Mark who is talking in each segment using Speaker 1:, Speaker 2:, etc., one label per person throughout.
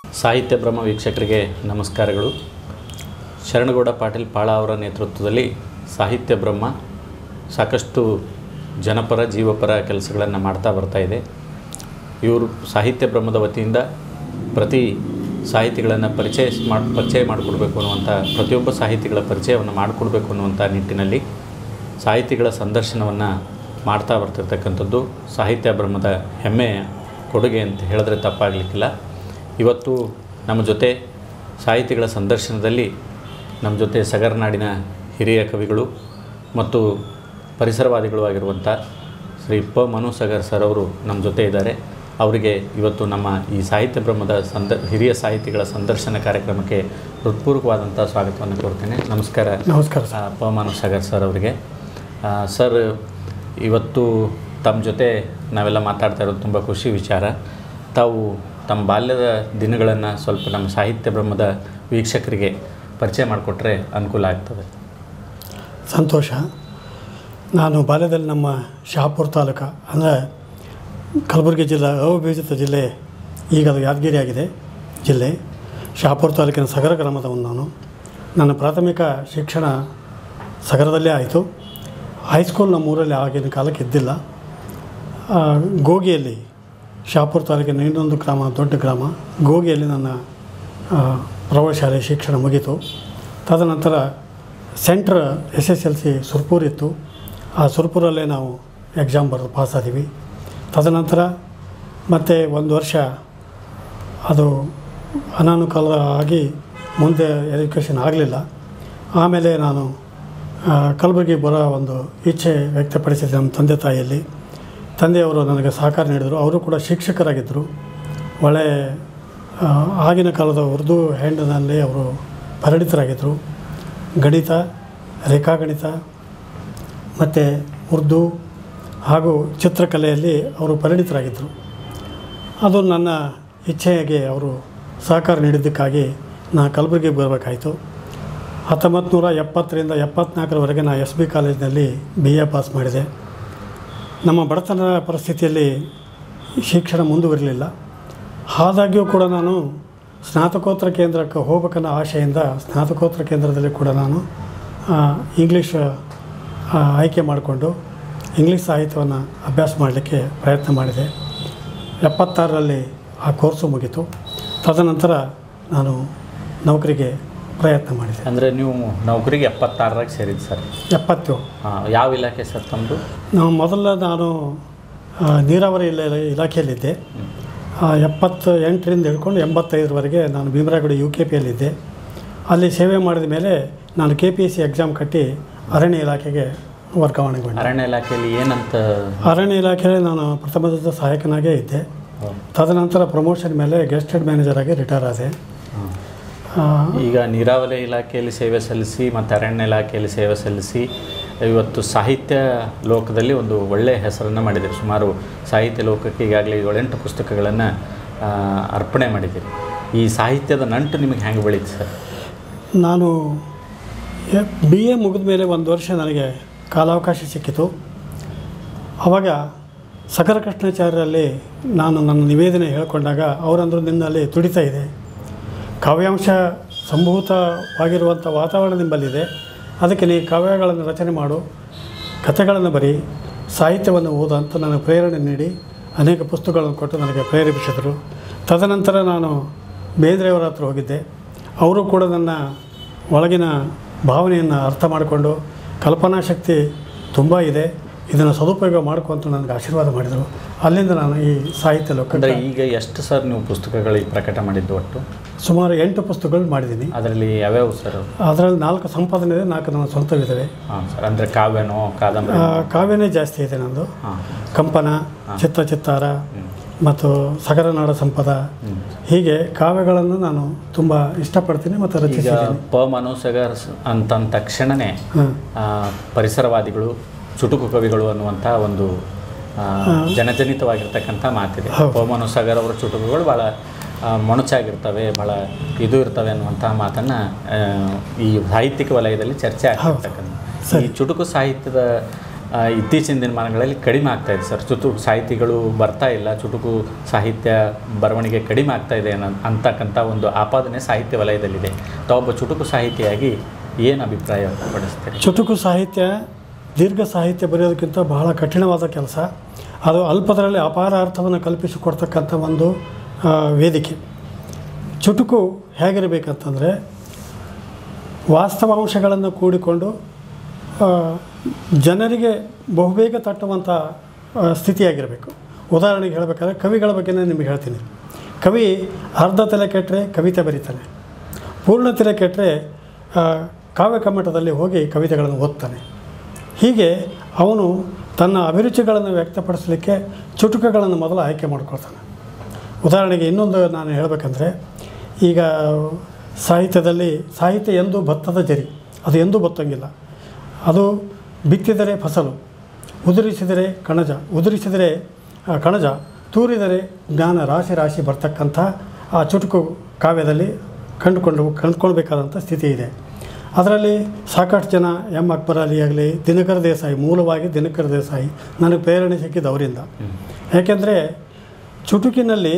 Speaker 1: ಸಾಹಿತ್ಯ ಬ್ರಹ್ಮ ವೀಕ್ಷಕರಿಗೆ ನಮಸ್ಕಾರಗಳು ಶರಣಗೌಡ ಪಾಟೀಲ್ ಪಾಳ ಅವರ ನೇತೃತ್ವದಲ್ಲಿ ಸಾಹಿತ್ಯ ಬ್ರಹ್ಮ ಸಾಕಷ್ಟು ಜನಪರ ಜೀವಪರ ಕೆಲಸಗಳನ್ನು ಮಾಡ್ತಾ ಬರ್ತಾ ಇದೆ ಇವರು ಸಾಹಿತ್ಯ ಬ್ರಹ್ಮದ ವತಿಯಿಂದ ಪ್ರತಿ ಸಾಹಿತಿಗಳನ್ನು ಪರಿಚಯ ಮಾಡಿ ಪರಿಚಯ ಮಾಡಿಕೊಡ್ಬೇಕು ಅನ್ನುವಂಥ ಪ್ರತಿಯೊಬ್ಬ ಸಾಹಿತಿಗಳ ಪರಿಚಯವನ್ನು ಮಾಡಿಕೊಡ್ಬೇಕು ಅನ್ನುವಂಥ ನಿಟ್ಟಿನಲ್ಲಿ ಸಾಹಿತಿಗಳ ಸಂದರ್ಶನವನ್ನು ಮಾಡ್ತಾ ಬರ್ತಿರ್ತಕ್ಕಂಥದ್ದು ಸಾಹಿತ್ಯ ಬ್ರಹ್ಮದ ಹೆಮ್ಮೆಯ ಕೊಡುಗೆ ಅಂತ ಹೇಳಿದ್ರೆ ತಪ್ಪಾಗಲಿಕ್ಕಿಲ್ಲ ಇವತ್ತು ನಮ್ಮ ಜೊತೆ ಸಾಹಿತಿಗಳ ಸಂದರ್ಶನದಲ್ಲಿ ನಮ್ಮ ಜೊತೆ ಸಗರನಾಡಿನ ಹಿರಿಯ ಕವಿಗಳು ಮತ್ತು ಪರಿಸರವಾದಿಗಳು ಆಗಿರುವಂಥ ಶ್ರೀ ಪ ಮನು ಸಗರ್ ಸರ್ ಅವರು ನಮ್ಮ ಜೊತೆ ಇದ್ದಾರೆ ಅವರಿಗೆ ಇವತ್ತು ನಮ್ಮ ಈ ಸಾಹಿತ್ಯ ಬ್ರಹ್ಮದ ಸಂದ ಹಿರಿಯ ಸಾಹಿತಿಗಳ ಸಂದರ್ಶನ ಕಾರ್ಯಕ್ರಮಕ್ಕೆ ಹೃತ್ಪೂರ್ವಕವಾದಂಥ ಸ್ವಾಗತವನ್ನು ಕೋರ್ತೇನೆ ನಮಸ್ಕಾರ
Speaker 2: ನಮಸ್ಕಾರ
Speaker 1: ಆ, ಪ ಮನು ಸಾಗರ್ ಸರ್ ಅವರಿಗೆ ಆ, ಸರ್ ಇವತ್ತು ತಮ್ಮ ಜೊತೆ ನಾವೆಲ್ಲ ಮಾತಾಡ್ತಾ ಇರೋದು ತುಂಬ ಖುಷಿ ವಿಚಾರ ತಾವು ತಮ್ಮ ಬಾಲ್ಯದ ದಿನಗಳನ್ನು ಸ್ವಲ್ಪ ನಮ್ಮ ಸಾಹಿತ್ಯ ಬ್ರಹ್ಮದ ವೀಕ್ಷಕರಿಗೆ ಪರಿಚಯ ಮಾಡಿಕೊಟ್ರೆ ಅನುಕೂಲ ಆಗ್ತದೆ
Speaker 2: ಸಂತೋಷ ನಾನು ಬಾಲ್ಯದಲ್ಲಿ ನಮ್ಮ ಶಹಾಪುರ ತಾಲೂಕು ಅಂದರೆ ಕಲಬುರಗಿ ಜಿಲ್ಲಾ ಅವಿಭಜಿತ ಜಿಲ್ಲೆ ಈಗ ಅದು ಯಾದಗಿರಿ ಆಗಿದೆ ಜಿಲ್ಲೆ ಶಹಾಪುರ ತಾಲೂಕಿನ ಸಗರ ಗ್ರಾಮದವನು ನಾನು ನನ್ನ ಪ್ರಾಥಮಿಕ ಶಿಕ್ಷಣ ಸಗರದಲ್ಲೇ ಆಯಿತು ಹೈಸ್ಕೂಲ್ ನಮ್ಮ ಊರಲ್ಲಿ ಆಗಿನ ಕಾಲಕ್ಕೆ ಇದ್ದಿಲ್ಲ ಆ, ಗೋಗಿಯಲ್ಲಿ ಶಹಾಪುರ ತಾಲೂಕಿನ ಇನ್ನೊಂದು ಗ್ರಾಮ ದೊಡ್ಡ ಗ್ರಾಮ ಗೋಗಿಯಲ್ಲಿ ನನ್ನ ಆ, ಪ್ರೌಢಶಾಲೆ ಶಿಕ್ಷಣ ಮುಗೀತು ತದನಂತರ centre S S L C Surpur ಇತ್ತು ಆ ಸುರ್ಪುರಲ್ಲೇ ನಾವು ಎಕ್ಸಾಮ್ ಬರೆದು ಪಾಸ್ ಆದೀವಿ ತದನಂತರ ಮತ್ತೆ ಒಂದು ವರ್ಷ ಅದು ಅನಾನುಕೂಲ ಆಗಿ ಮುಂದೆ ಎಜುಕೇಷನ್ ಆಗಲಿಲ್ಲ ಆಮೇಲೆ ನಾನು ಆ, ಕಲಬುರಗಿ ಬರೋ ಒಂದು ಇಚ್ಛೆ ವ್ಯಕ್ತಪಡಿಸಿದೆ ನಮ್ಮ ತಂದೆ ತಾಯಿಯಲ್ಲಿ ತಂದೆಯವರು ನನಗೆ ಸಹಕಾರ ನೀಡಿದರು ಅವರು ಕೂಡ ಶಿಕ್ಷಕರಾಗಿದ್ದರು ಒಳ್ಳೆ ಆ, ಆಗಿನ ಕಾಲದ ಉರ್ದು ಹ್ಯಾಂಡ್ನಲ್ಲಿ ಅವರು ಪರಿಣಿತರಾಗಿದ್ದರು ಗಣಿತ ರೇಖಾಗಣಿತ ಮತ್ತು ಉರ್ದು ಹಾಗೂ ಚಿತ್ರಕಲೆಯಲ್ಲಿ ಅವರು ಪರಿಣಿತರಾಗಿದ್ದರು ಅದು ನನ್ನ ಇಚ್ಛೆಗೆ ಅವರು ಸಹಕಾರ ನೀಡಿದ್ದಕ್ಕಾಗಿ ನಾನು ಕಲಬುರಗಿಗೆ ಬರಬೇಕಾಯಿತು ಹತ್ತೊಂಬತ್ತು ನೂರ ಎಪ್ಪತ್ತರಿಂದ ಎಪ್ಪತ್ನಾಲ್ಕರವರೆಗೆ ನಾನು ಎಸ್ ಬಿ ಕಾಲೇಜಿನಲ್ಲಿ ಬಿ ಎ ಪಾಸ್ ಮಾಡಿದೆ ನಮ್ಮ ಬಡತನ ಪರಿಸ್ಥಿತಿಯಲ್ಲಿ ಶಿಕ್ಷಣ ಮುಂದುವರಲಿಲ್ಲ ಆದಾಗ್ಯೂ ಕೂಡ ನಾನು ಸ್ನಾತಕೋತ್ತರ ಕೇಂದ್ರಕ್ಕೆ ಹೋಗ್ಬೇಕನ್ನೋ ಆಶೆಯಿಂದ ಸ್ನಾತಕೋತ್ತರ ಕೇಂದ್ರದಲ್ಲಿ ಕೂಡ ನಾನು ಆ, ಇಂಗ್ಲೀಷ್ ಆ, ಆಯ್ಕೆ ಮಾಡಿಕೊಂಡು ಇಂಗ್ಲೀಷ್ ಸಾಹಿತ್ಯವನ್ನು ಅಭ್ಯಾಸ ಮಾಡಲಿಕ್ಕೆ ಪ್ರಯತ್ನ ಮಾಡಿದೆ ಎಪ್ಪತ್ತಾರರಲ್ಲಿ ಆ ಕೋರ್ಸು ಮುಗೀತು ತದನಂತರ ನಾನು ನೌಕರಿಗೆ ಪ್ರಯತ್ನ ಮಾಡಿದೆ
Speaker 1: ಅಂದರೆ ನೀವು ನೌಕರಿಗೆ ಎಪ್ಪತ್ತಾರರಾಗ ಸೇರಿದ್ದು ಸರ್
Speaker 2: ಎಪ್ಪತ್ತು
Speaker 1: ಹಾಂ ಯಾವ ಇಲಾಖೆ ಸರ್ ತಮ್ಮದು
Speaker 2: ನಾವು ಮೊದಲ ನಾನು ಆ, ನೀರಾವರಿ ಇಲ ಇಲಾಖೆಯಲ್ಲಿದ್ದೆ ಆ, ಎಪ್ಪತ್ತು ಎಂಟರಿಂದ ಹಿಡ್ಕೊಂಡು ಎಂಬತ್ತೈದರವರೆಗೆ ನಾನು ಭೀಮರಾಗುಡಿ ಯು ಕೆ ಪಿಯಲ್ಲಿದ್ದೆ ಅಲ್ಲಿ ಸೇವೆ ಮಾಡಿದ ಮೇಲೆ ನಾನು K P S C exam ಕಟ್ಟಿ ಅರಣ್ಯ ಇಲಾಖೆಗೆ ವರ್ಗಾವಣೆಗೊಂಡೆ
Speaker 1: ಅರಣ್ಯ ಇಲಾಖೆಯಲ್ಲಿ ಏನಂತ
Speaker 2: ಅರಣ್ಯ ಇಲಾಖೆಯಲ್ಲಿ ನಾನು ಪ್ರಥಮ ದರ್ಜೆ ಸಹಾಯಕನಾಗೇ ಇದ್ದೆ ತದನಂತರ ಪ್ರಮೋಷನ್ ಮೇಲೆ ಗೆಸ್ಟೆಡ್ ಮ್ಯಾನೇಜರ್ ಆಗಿ ರಿಟೈರ್ ಆದೆ
Speaker 1: ಹಾಂ.
Speaker 2: ಆ,
Speaker 1: ಈಗ ನೀರಾವರಿ ಇಲಾಖೆಯಲ್ಲಿ ಸೇವೆ ಸಲ್ಲಿಸಿ ಮತ್ತು ಅರಣ್ಯ ಇಲಾಖೆಯಲ್ಲಿ ಸೇವೆ ಸಲ್ಲಿಸಿ ಇವತ್ತು ಸಾಹಿತ್ಯ ಲೋಕದಲ್ಲಿ ಒಂದು ಒಳ್ಳೆಯ ಹೆಸರನ್ನು ಮಾಡಿದ್ದೀರಿ ಸುಮಾರು ಸಾಹಿತ್ಯ ಲೋಕಕ್ಕೆ ಈಗಾಗಲೇ ಏಳೆಂಟು ಪುಸ್ತಕಗಳನ್ನು ಅರ್ಪಣೆ ಮಾಡಿದ್ದೀರಿ ಈ ಸಾಹಿತ್ಯದ ನಂಟು ನಿಮಗೆ ಹೆಂಗೆ ಬೆಳೀತು ಸರ್
Speaker 2: ನಾನು ಬಿ ಎ ಮುಗಿದ ಮೇಲೆ ಒಂದು ವರ್ಷ ನನಗೆ ಕಾಲಾವಕಾಶ ಸಿಕ್ಕಿತು ಆವಾಗ ಸಕಲ ಕೃಷ್ಣಾಚಾರ್ಯರಲ್ಲಿ ನಾನು ನನ್ನ ನಿವೇದನೆ ಹೇಳ್ಕೊಂಡಾಗ ಅವರಂದ್ರು ನಿನ್ನಲ್ಲಿ ತುಡಿತಾ ಇದೆ ಕಾವ್ಯಾಂಶ ಸಂಭೂತವಾಗಿರುವಂಥ ವಾತಾವರಣ ನಿಂಬಲ್ಲಿದೆ ಅದಕ್ಕೆ ನೀ ಕಾವ್ಯಗಳನ್ನು ರಚನೆ ಮಾಡು ಕಥೆಗಳನ್ನು ಬರಿ ಸಾಹಿತ್ಯವನ್ನು ಓದು ಅಂತ ನನಗೆ ಪ್ರೇರಣೆ ನೀಡಿ ಅನೇಕ ಪುಸ್ತಕಗಳನ್ನು ಕೊಟ್ಟು ನನಗೆ ಪ್ರೇರೇಪಿಸಿದರು ತದನಂತರ ನಾನು ಬೇಂದ್ರೆಯವರ ಹತ್ರ ಹೋಗಿದ್ದೆ ಅವರು ಕೂಡ ನನ್ನ ಒಳಗಿನ ಭಾವನೆಯನ್ನು ಅರ್ಥ ಮಾಡಿಕೊಂಡು ಕಲ್ಪನಾ ಶಕ್ತಿ ತುಂಬ ಇದೆ ಇದನ್ನು ಸದುಪಯೋಗ ಮಾಡ್ಕೊ ಅಂತ ನನಗೆ ಆಶೀರ್ವಾದ ಮಾಡಿದರು ಅಲ್ಲಿಂದ ನಾನು ಈ ಸಾಹಿತ್ಯ
Speaker 1: ಅಂದರೆ
Speaker 2: ಲೋಕಕ್ಕೆ
Speaker 1: ಈಗ ಎಷ್ಟು ಸರ್ ನೀವು ಪುಸ್ತಕಗಳಿಗೆ ಪ್ರಕಟ ಮಾಡಿದ್ದು ಒಟ್ಟು
Speaker 2: ಸುಮಾರು ಎಂಟು ಪುಸ್ತಕಗಳು ಮಾಡಿದ್ದೀನಿ
Speaker 1: ಅದರಲ್ಲಿ ಯಾವ್ಯಾವು ಸರ್
Speaker 2: ಅದರಲ್ಲಿ ನಾಲ್ಕು ಸಂಪಾದನೆ ಇದೆ ನಾಲ್ಕು ನನ್ನ ಸ್ವಂತವಿದ್ದಾವೆ
Speaker 1: ಹಾಂ ಸರ್ ಅಂದರೆ ಕಾವ್ಯನೋ ಕಾದಂಬರಿ
Speaker 2: ಆ, ಕಾವ್ಯನೇ ಜಾಸ್ತಿ ಇದೆ ನಂದು
Speaker 1: ಹಾಂ
Speaker 2: ಕಂಪನ ಚಿತ್ತ ಚಿತ್ತಾರ ಮತ್ತು ಸಗರನಾಡ ಸಂಪದ ಹೀಗೆ ಕಾವ್ಯಗಳನ್ನು ನಾನು ತುಂಬ ಇಷ್ಟಪಡ್ತೀನಿ ಮತ್ತು
Speaker 1: ಈಗ
Speaker 2: ರಚಿಸಿದ್ದೀನಿ
Speaker 1: ಪ ಮನೋಸಗರ್ ಅಂತಂದ ತಕ್ಷಣವೇ
Speaker 2: ಹಾಂ
Speaker 1: ಆ, ಪರಿಸರವಾದಿಗಳು ಚುಟುಕು ಕವಿಗಳು ಅನ್ನುವಂಥ ಒಂದು ಆ, ಜನಜನಿತವಾಗಿರ್ತಕ್ಕಂಥ ಮಾತಿದೆ
Speaker 2: ಹೌದು.
Speaker 1: ಪವಮಾನು ಸಾಗರ್ ಅವರ ಚುಟುಕುಗಳು ಭಾಳ ಆ, ಮೊಣಚಾಗಿರ್ತವೆ ಭಾಳ ಇದು ಇರ್ತವೆ ಅನ್ನುವಂಥ ಮಾತನ್ನು ಈ ಸಾಹಿತ್ಯಿಕ ವಲಯದಲ್ಲಿ ಚರ್ಚೆ ಆಗ್ತಿರ್ತಕ್ಕಂಥ ಈ ಚುಟುಕು ಸಾಹಿತ್ಯದ ಆ, ಇತ್ತೀಚಿನ ದಿನಮಾನಗಳಲ್ಲಿ ಕಡಿಮೆ ಆಗ್ತಾ ಇದೆ ಸರ್ ಚುಟುಕು ಸಾಹಿತಿಗಳು ಬರ್ತಾ ಇಲ್ಲ ಚುಟುಕು ಸಾಹಿತ್ಯ ಬರವಣಿಗೆ ಕಡಿಮೆ ಆಗ್ತಾ ಇದೆ ಅನ್ನೋ ಅಂತಕ್ಕಂಥ ಒಂದು ಆಪಾದನೆ ಸಾಹಿತ್ಯ ವಲಯದಲ್ಲಿದೆ ತಾವೊಬ್ಬ ಚುಟುಕು ಸಾಹಿತಿಯಾಗಿ ಏನು ಅಭಿಪ್ರಾಯ ಪಡಿಸ್ತೀರಿ
Speaker 2: ಚುಟುಕು ಸಾಹಿತ್ಯ ದೀರ್ಘ ಸಾಹಿತ್ಯ ಬರೆಯೋದಕ್ಕಿಂತ ಬಹಳ ಕಠಿಣವಾದ ಕೆಲಸ ಅದು ಅಲ್ಪದರಲ್ಲಿ ಅಪಾರ ಅರ್ಥವನ್ನು ಕಲ್ಪಿಸಿಕೊಡ್ತಕ್ಕಂಥ ಒಂದು ಆ, ವೇದಿಕೆ ಚುಟುಕು ಹೇಗಿರಬೇಕಂತಂದರೆ ವಾಸ್ತವಾಂಶಗಳನ್ನು ಕೂಡಿಕೊಂಡು ಆ, ಜನರಿಗೆ ಬಹುಬೇಗ ತಟ್ಟುವಂಥ ಆ, ಸ್ಥಿತಿಯಾಗಿರಬೇಕು ಉದಾಹರಣೆಗೆ ಹೇಳಬೇಕಾದ್ರೆ ಕವಿಗಳ ಬಗ್ಗೆನೇ ನಿಮಗೆ ಹೇಳ್ತೀನಿ ಕವಿ ಅರ್ಧ ತಲೆ ಕೆಟ್ಟರೆ ಕವಿತೆ ಬರೀತಾನೆ ಪೂರ್ಣ ತಲೆ ಕೆಟ್ಟರೆ ಕಾವ್ಯ ಕಮ್ಮಟದಲ್ಲಿ ಹೋಗಿ ಕವಿತೆಗಳನ್ನು ಓದ್ತಾನೆ ಹೀಗೆ ಅವನು ತನ್ನ ಅಭಿರುಚಿಗಳನ್ನು ವ್ಯಕ್ತಪಡಿಸಲಿಕ್ಕೆ ಚುಟುಕುಗಳನ್ನು ಮೊದಲು ಆಯ್ಕೆ ಮಾಡ್ಕೊಳ್ತಾನೆ ಉದಾಹರಣೆಗೆ ಇನ್ನೊಂದು ನಾನು ಹೇಳಬೇಕಂದ್ರೆ ಈಗ ಸಾಹಿತ್ಯದಲ್ಲಿ ಸಾಹಿತ್ಯ ಎಂದು ಭತ್ತದ ಜರಿ ಅದು ಎಂದೂ ಬತ್ತಂಗಿಲ್ಲ ಅದು ಬಿತ್ತಿದರೆ ಫಸಲು ಉದುರಿಸಿದರೆ ಕಣಜ ಉದುರಿಸಿದರೆ ಆ, ಕಣಜ ತೂರಿದರೆ ಜ್ಞಾನ ರಾಶಿ ರಾಶಿ ಬರ್ತಕ್ಕಂಥ ಆ ಚುಟುಕು ಕಾವ್ಯದಲ್ಲಿ ಕಂಡುಕೊಂಡು ಕಂಡುಕೊಳ್ಬೇಕಾದಂಥ ಸ್ಥಿತಿ ಇದೆ ಅದರಲ್ಲಿ ಸಾಕಷ್ಟು ಜನ ಎಂ ಅಕ್ಬರ್ ಅಲಿ ಆಗಲಿ ದಿನಕರ ದೇಸಾಯಿ ಮೂಲವಾಗಿ ದಿನಕರ ದೇಸಾಯಿ ನನಗೆ ಪ್ರೇರಣೆ ಸಿಕ್ಕಿದ್ದು ಅವರಿಂದ ಯಾಕೆಂದರೆ ಚುಟುಕಿನಲ್ಲಿ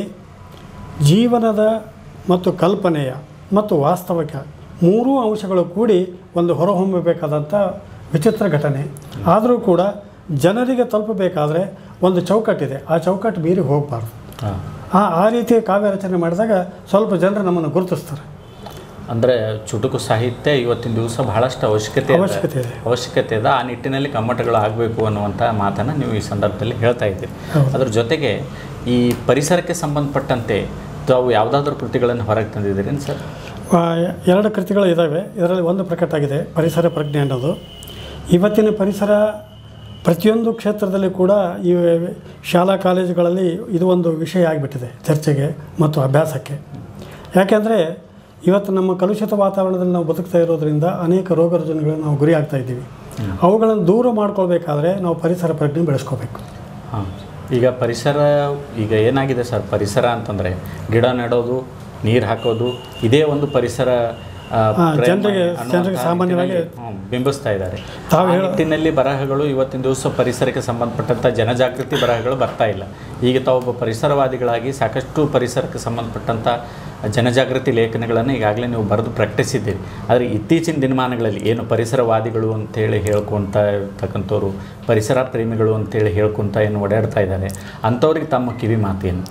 Speaker 2: ಜೀವನದ ಮತ್ತು ಕಲ್ಪನೆಯ ಮತ್ತು ವಾಸ್ತವಿಕ ಮೂರೂ ಅಂಶಗಳು ಕೂಡಿ ಒಂದು ಹೊರಹೊಮ್ಮಬೇಕಾದಂಥ ವಿಚಿತ್ರ ಘಟನೆ ಆದರೂ ಕೂಡ ಜನರಿಗೆ ತಲುಪಬೇಕಾದ್ರೆ ಒಂದು ಚೌಕಟ್ಟಿದೆ ಆ ಚೌಕಟ್ಟು ಮೀರಿ ಹೋಗಬಾರ್ದು
Speaker 1: ಹಾಂ
Speaker 2: ಆ ಆ ರೀತಿಯ ಕಾವ್ಯ ರಚನೆ ಮಾಡಿದಾಗ ಸ್ವಲ್ಪ ಜನರು ನಮ್ಮನ್ನು ಗುರುತಿಸ್ತಾರೆ
Speaker 1: ಅಂದರೆ ಚುಟುಕು ಸಾಹಿತ್ಯ ಇವತ್ತಿನ ದಿವಸ ಬಹಳಷ್ಟು ಅವಶ್ಯಕತೆ ಇದೆ.
Speaker 2: ಅವಶ್ಯಕತೆ ಇದೆ.
Speaker 1: ಅವಶ್ಯಕತೆ ಇದೆ ಆ ನಿಟ್ಟಿನಲ್ಲಿ ಕಮ್ಮಟಗಳು ಆಗಬೇಕು ಅನ್ನುವಂಥ ಮಾತನ್ನು ನೀವು ಈ ಸಂದರ್ಭದಲ್ಲಿ ಹೇಳ್ತಾ ಇದ್ದೀರಿ
Speaker 2: ಹೌದು.
Speaker 1: ಅದ್ರ ಜೊತೆಗೆ ಈ ಪರಿಸರಕ್ಕೆ ಸಂಬಂಧಪಟ್ಟಂತೆ ತಾವು ಯಾವುದಾದ್ರೂ ಕೃತಿಗಳನ್ನು ಹೊರಗೆ ತಂದಿದ್ದೀರಿ ಸರ್
Speaker 2: ಆ, ಎರಡು ಕೃತಿಗಳು ಇದ್ದಾವೆ ಇದರಲ್ಲಿ ಒಂದು ಪ್ರಕಟ ಆಗಿದೆ ಪರಿಸರ ಪ್ರಜ್ಞೆ ಅನ್ನೋದು ಇವತ್ತಿನ ಪರಿಸರ ಪ್ರತಿಯೊಂದು ಕ್ಷೇತ್ರದಲ್ಲಿ ಕೂಡ ಈ ಶಾಲಾ ಕಾಲೇಜುಗಳಲ್ಲಿ ಇದು ಒಂದು ವಿಷಯ ಆಗಿಬಿಟ್ಟಿದೆ ಚರ್ಚೆಗೆ ಮತ್ತು ಅಭ್ಯಾಸಕ್ಕೆ ಯಾಕೆಂದರೆ ಇವತ್ತು ನಮ್ಮ ಕಲುಷಿತ ವಾತಾವರಣದಲ್ಲಿ ನಾವು ಬದುಕ್ತಾ ಇರೋದ್ರಿಂದ ಅನೇಕ ರೋಗ ರುಜಿನಗಳಿಗೆ ನಾವು ಗುರಿ ಆಗ್ತಾ ಇದ್ದೀವಿ ಅವುಗಳನ್ನು ದೂರ ಮಾಡ್ಕೊಳ್ಬೇಕಾದ್ರೆ ನಾವು ಪರಿಸರ ಪ್ರಜ್ಞೆ ಬೆಳೆಸ್ಕೋಬೇಕು
Speaker 1: ಹಾಂ ಈಗ ಪರಿಸರ ಈಗ ಏನಾಗಿದೆ ಸರ್ ಪರಿಸರ ಅಂತಂದರೆ ಗಿಡ ನೆಡೋದು ನೀರು ಹಾಕೋದು ಇದೇ ಒಂದು ಪರಿಸರ ಆ,
Speaker 2: ಹಾ,
Speaker 1: ಪ್ರೇಮ
Speaker 2: ಜನರಿಗೆ-
Speaker 1: ಅನ್ನುವಂಥ
Speaker 2: ಜನರಿಗೆ ಸಾಮಾನ್ಯವಾಗಿ
Speaker 1: ನಿಟ್ಟಿನಲ್ಲಿ, ಹ್ಮ್, ಬಿಂಬಿಸ್ತಾ ಇದ್ದಾರೆ
Speaker 2: ತಾವು
Speaker 1: ಆ
Speaker 2: ಹೇಳೋ-
Speaker 1: ನಿಟ್ಟಿನಲ್ಲಿ ಬರಹಗಳು ಇವತ್ತಿನ ದಿವಸ ಪರಿಸರಕ್ಕೆ ಸಂಬಂಧಪಟ್ಟಂಥ ಜನಜಾಗೃತಿ ಬರಹಗಳು ಬರ್ತಾ ಇಲ್ಲ ಈಗ ತಾವೊಬ್ಬ ಪರಿಸರವಾದಿಗಳಾಗಿ ಸಾಕಷ್ಟು ಪರಿಸರಕ್ಕೆ ಸಂಬಂಧಪಟ್ಟಂಥ ಜನಜಾಗೃತಿ ಲೇಖನಗಳನ್ನು ಈಗಾಗಲೇ ನೀವು ಬರೆದು ಪ್ರಕಟಿಸಿದ್ದೀರಿ ಆದರೆ ಇತ್ತೀಚಿನ ದಿನಮಾನಗಳಲ್ಲಿ ಏನು ಪರಿಸರವಾದಿಗಳು ಅಂತೇಳಿ ಹೇಳ್ಕೊತ ಇರ್ತಕ್ಕಂಥವ್ರು ಪರಿಸರ ಪ್ರೇಮಿಗಳು ಅಂತೇಳಿ ಹೇಳ್ಕೊತ ಏನು ಓಡಾಡ್ತಾ ಇದ್ದಾರೆ ಅಂಥವ್ರಿಗೆ ತಮ್ಮ ಕಿವಿ ಮಾತೇನು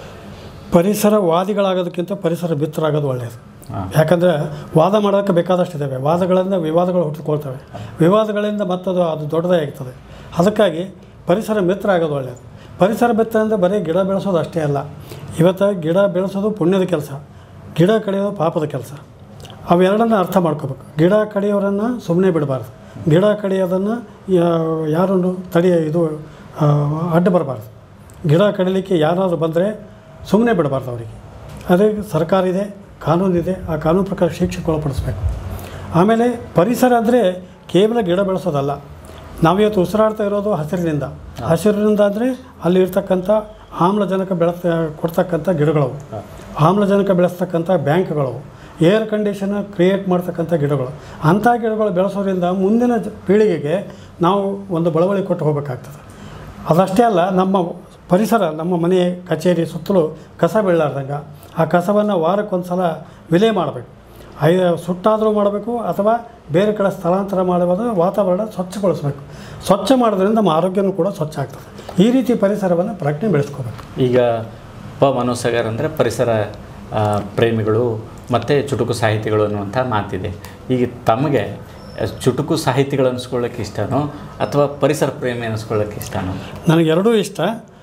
Speaker 2: ಪರಿಸರ ವಾದಿಗಳಾಗೋದಕ್ಕಿಂತ ಪರಿಸರ ಮಿತ್ರರಾಗೋದು ಒಳ್ಳೆಯದು
Speaker 1: ಹಾಂ
Speaker 2: ಯಾಕಂದರೆ ವಾದ ಮಾಡೋಕ್ಕೆ ಬೇಕಾದಷ್ಟಿದ್ದಾವೆ ವಾದಗಳಿಂದ ವಿವಾದಗಳು ಹುಟ್ಟುಕೊಳ್ತವೆ ವಿವಾದಗಳಿಂದ ಮತ್ತದು ಅದು ದೊಡ್ಡದೇ ಆಗ್ತದೆ ಅದಕ್ಕಾಗಿ ಪರಿಸರ ಮಿತ್ರ ಆಗೋದು ಒಳ್ಳೆಯದು ಪರಿಸರ ಮಿತ್ರ ಅಂದರೆ ಬರೀ ಗಿಡ ಬೆಳೆಸೋದು ಅಷ್ಟೇ ಅಲ್ಲ ಇವತ್ತು ಗಿಡ ಬೆಳೆಸೋದು ಪುಣ್ಯದ ಕೆಲಸ ಗಿಡ ಕಡಿಯೋದು ಪಾಪದ ಕೆಲಸ ಅವೆರಡನ್ನ ಅರ್ಥ ಮಾಡ್ಕೋಬೇಕು ಗಿಡ ಕಡಿಯೋರನ್ನು ಸುಮ್ಮನೆ ಬಿಡಬಾರ್ದು ಗಿಡ ಕಡಿಯೋದನ್ನು ಯಾರನ್ನು ತಡೆಯ ಇದು ಆ, ಅಡ್ಡ ಬರಬಾರ್ದು ಗಿಡ ಕಡಿಲಿಕ್ಕೆ ಯಾರಾದರೂ ಬಂದರೆ ಸುಮ್ಮನೆ ಬಿಡಬಾರ್ದು ಅವರಿಗೆ ಅದೇ ಸರ್ಕಾರ ಇದೆ ಕಾನೂನಿದೆ ಆ ಕಾನೂನು ಪ್ರಕಾರ ಶಿಕ್ಷೆಗೆ ಒಳಪಡಿಸ್ಬೇಕು ಆಮೇಲೆ ಪರಿಸರ ಅಂದರೆ ಕೇವಲ ಗಿಡ ಬೆಳೆಸೋದಲ್ಲ ನಾವಿವತ್ತು ಉಸಿರಾಡ್ತಾ ಇರೋದು ಹಸಿರಿನಿಂದ ಹಸಿರಿನಿಂದ ಅಂದರೆ ಅಲ್ಲಿ ಇರ್ತಕ್ಕಂಥ ಆಮ್ಲಜನಕ ಬೆಳೆಸ ಕೊಡ್ತಕ್ಕಂಥ ಗಿಡಗಳವು ಆಮ್ಲಜನಕ ಬೆಳೆಸ್ತಕ್ಕಂಥ ಬ್ಯಾಂಕ್ಗಳು ಏರ್ ಕಂಡೀಷನ್ ಕ್ರಿಯೇಟ್ ಮಾಡ್ತಕ್ಕಂಥ ಗಿಡಗಳು ಅಂಥ ಗಿಡಗಳು ಬೆಳೆಸೋದ್ರಿಂದ ಮುಂದಿನ ಜ- ಪೀಳಿಗೆಗೆ ನಾವು ಒಂದು ಬಳವಳಿ ಕೊಟ್ಟು ಹೋಗಬೇಕಾಗ್ತದೆ ಅದಷ್ಟೇ ಅಲ್ಲ ನಮ್ಮ ಪರಿಸರ ನಮ್ಮ ಮನೆ ಕಚೇರಿ ಸುತ್ತಲೂ ಕಸ ಬೀಳಾರ್ದಂಗೆ ಆ ಕಸವನ್ನು ವಾರಕ್ಕೊಂದು ಸಲ ವಿಲೆ ಮಾಡಬೇಕು ಐ ಸುಟ್ಟಾದರೂ ಮಾಡಬೇಕು ಅಥವಾ ಬೇರೆ ಕಡೆ ಸ್ಥಳಾಂತರ ಮಾಡುವುದು ವಾತಾವರಣ ಸ್ವಚ್ಛಗೊಳಿಸಬೇಕು ಸ್ವಚ್ಛ ಮಾಡೋದ್ರಿಂದ ನಮ್ಮ ಆರೋಗ್ಯನೂ ಕೂಡ ಸ್ವಚ್ಛ ಆಗ್ತದೆ ಈ ರೀತಿ ಪರಿಸರವನ್ನು ಪ್ರಜ್ಞೆ ಬೆಳೆಸ್ಕೋಬೇಕು
Speaker 1: ಈಗ ಪ ಮನೋಸಗರ್ ಅಂದರೆ ಪರಿಸರ ಆ, ಪ್ರೇಮಿಗಳು ಮತ್ತು ಚುಟುಕು ಸಾಹಿತಿಗಳು ಅನ್ನುವಂಥ ಮಾತಿದೆ ಈಗ ತಮಗೆ ಚುಟುಕು ಸಾಹಿತಿಗಳು ಅನಿಸ್ಕೊಳ್ಳೋಕೆ ಇಷ್ಟನೋ ಅಥವಾ ಪರಿಸರ ಪ್ರೇಮಿ ಅನಿಸ್ಕೊಳ್ಳೋಕೆ ಇಷ್ಟನೋ
Speaker 2: ನನಗೆ ಎರಡೂ ಇಷ್ಟ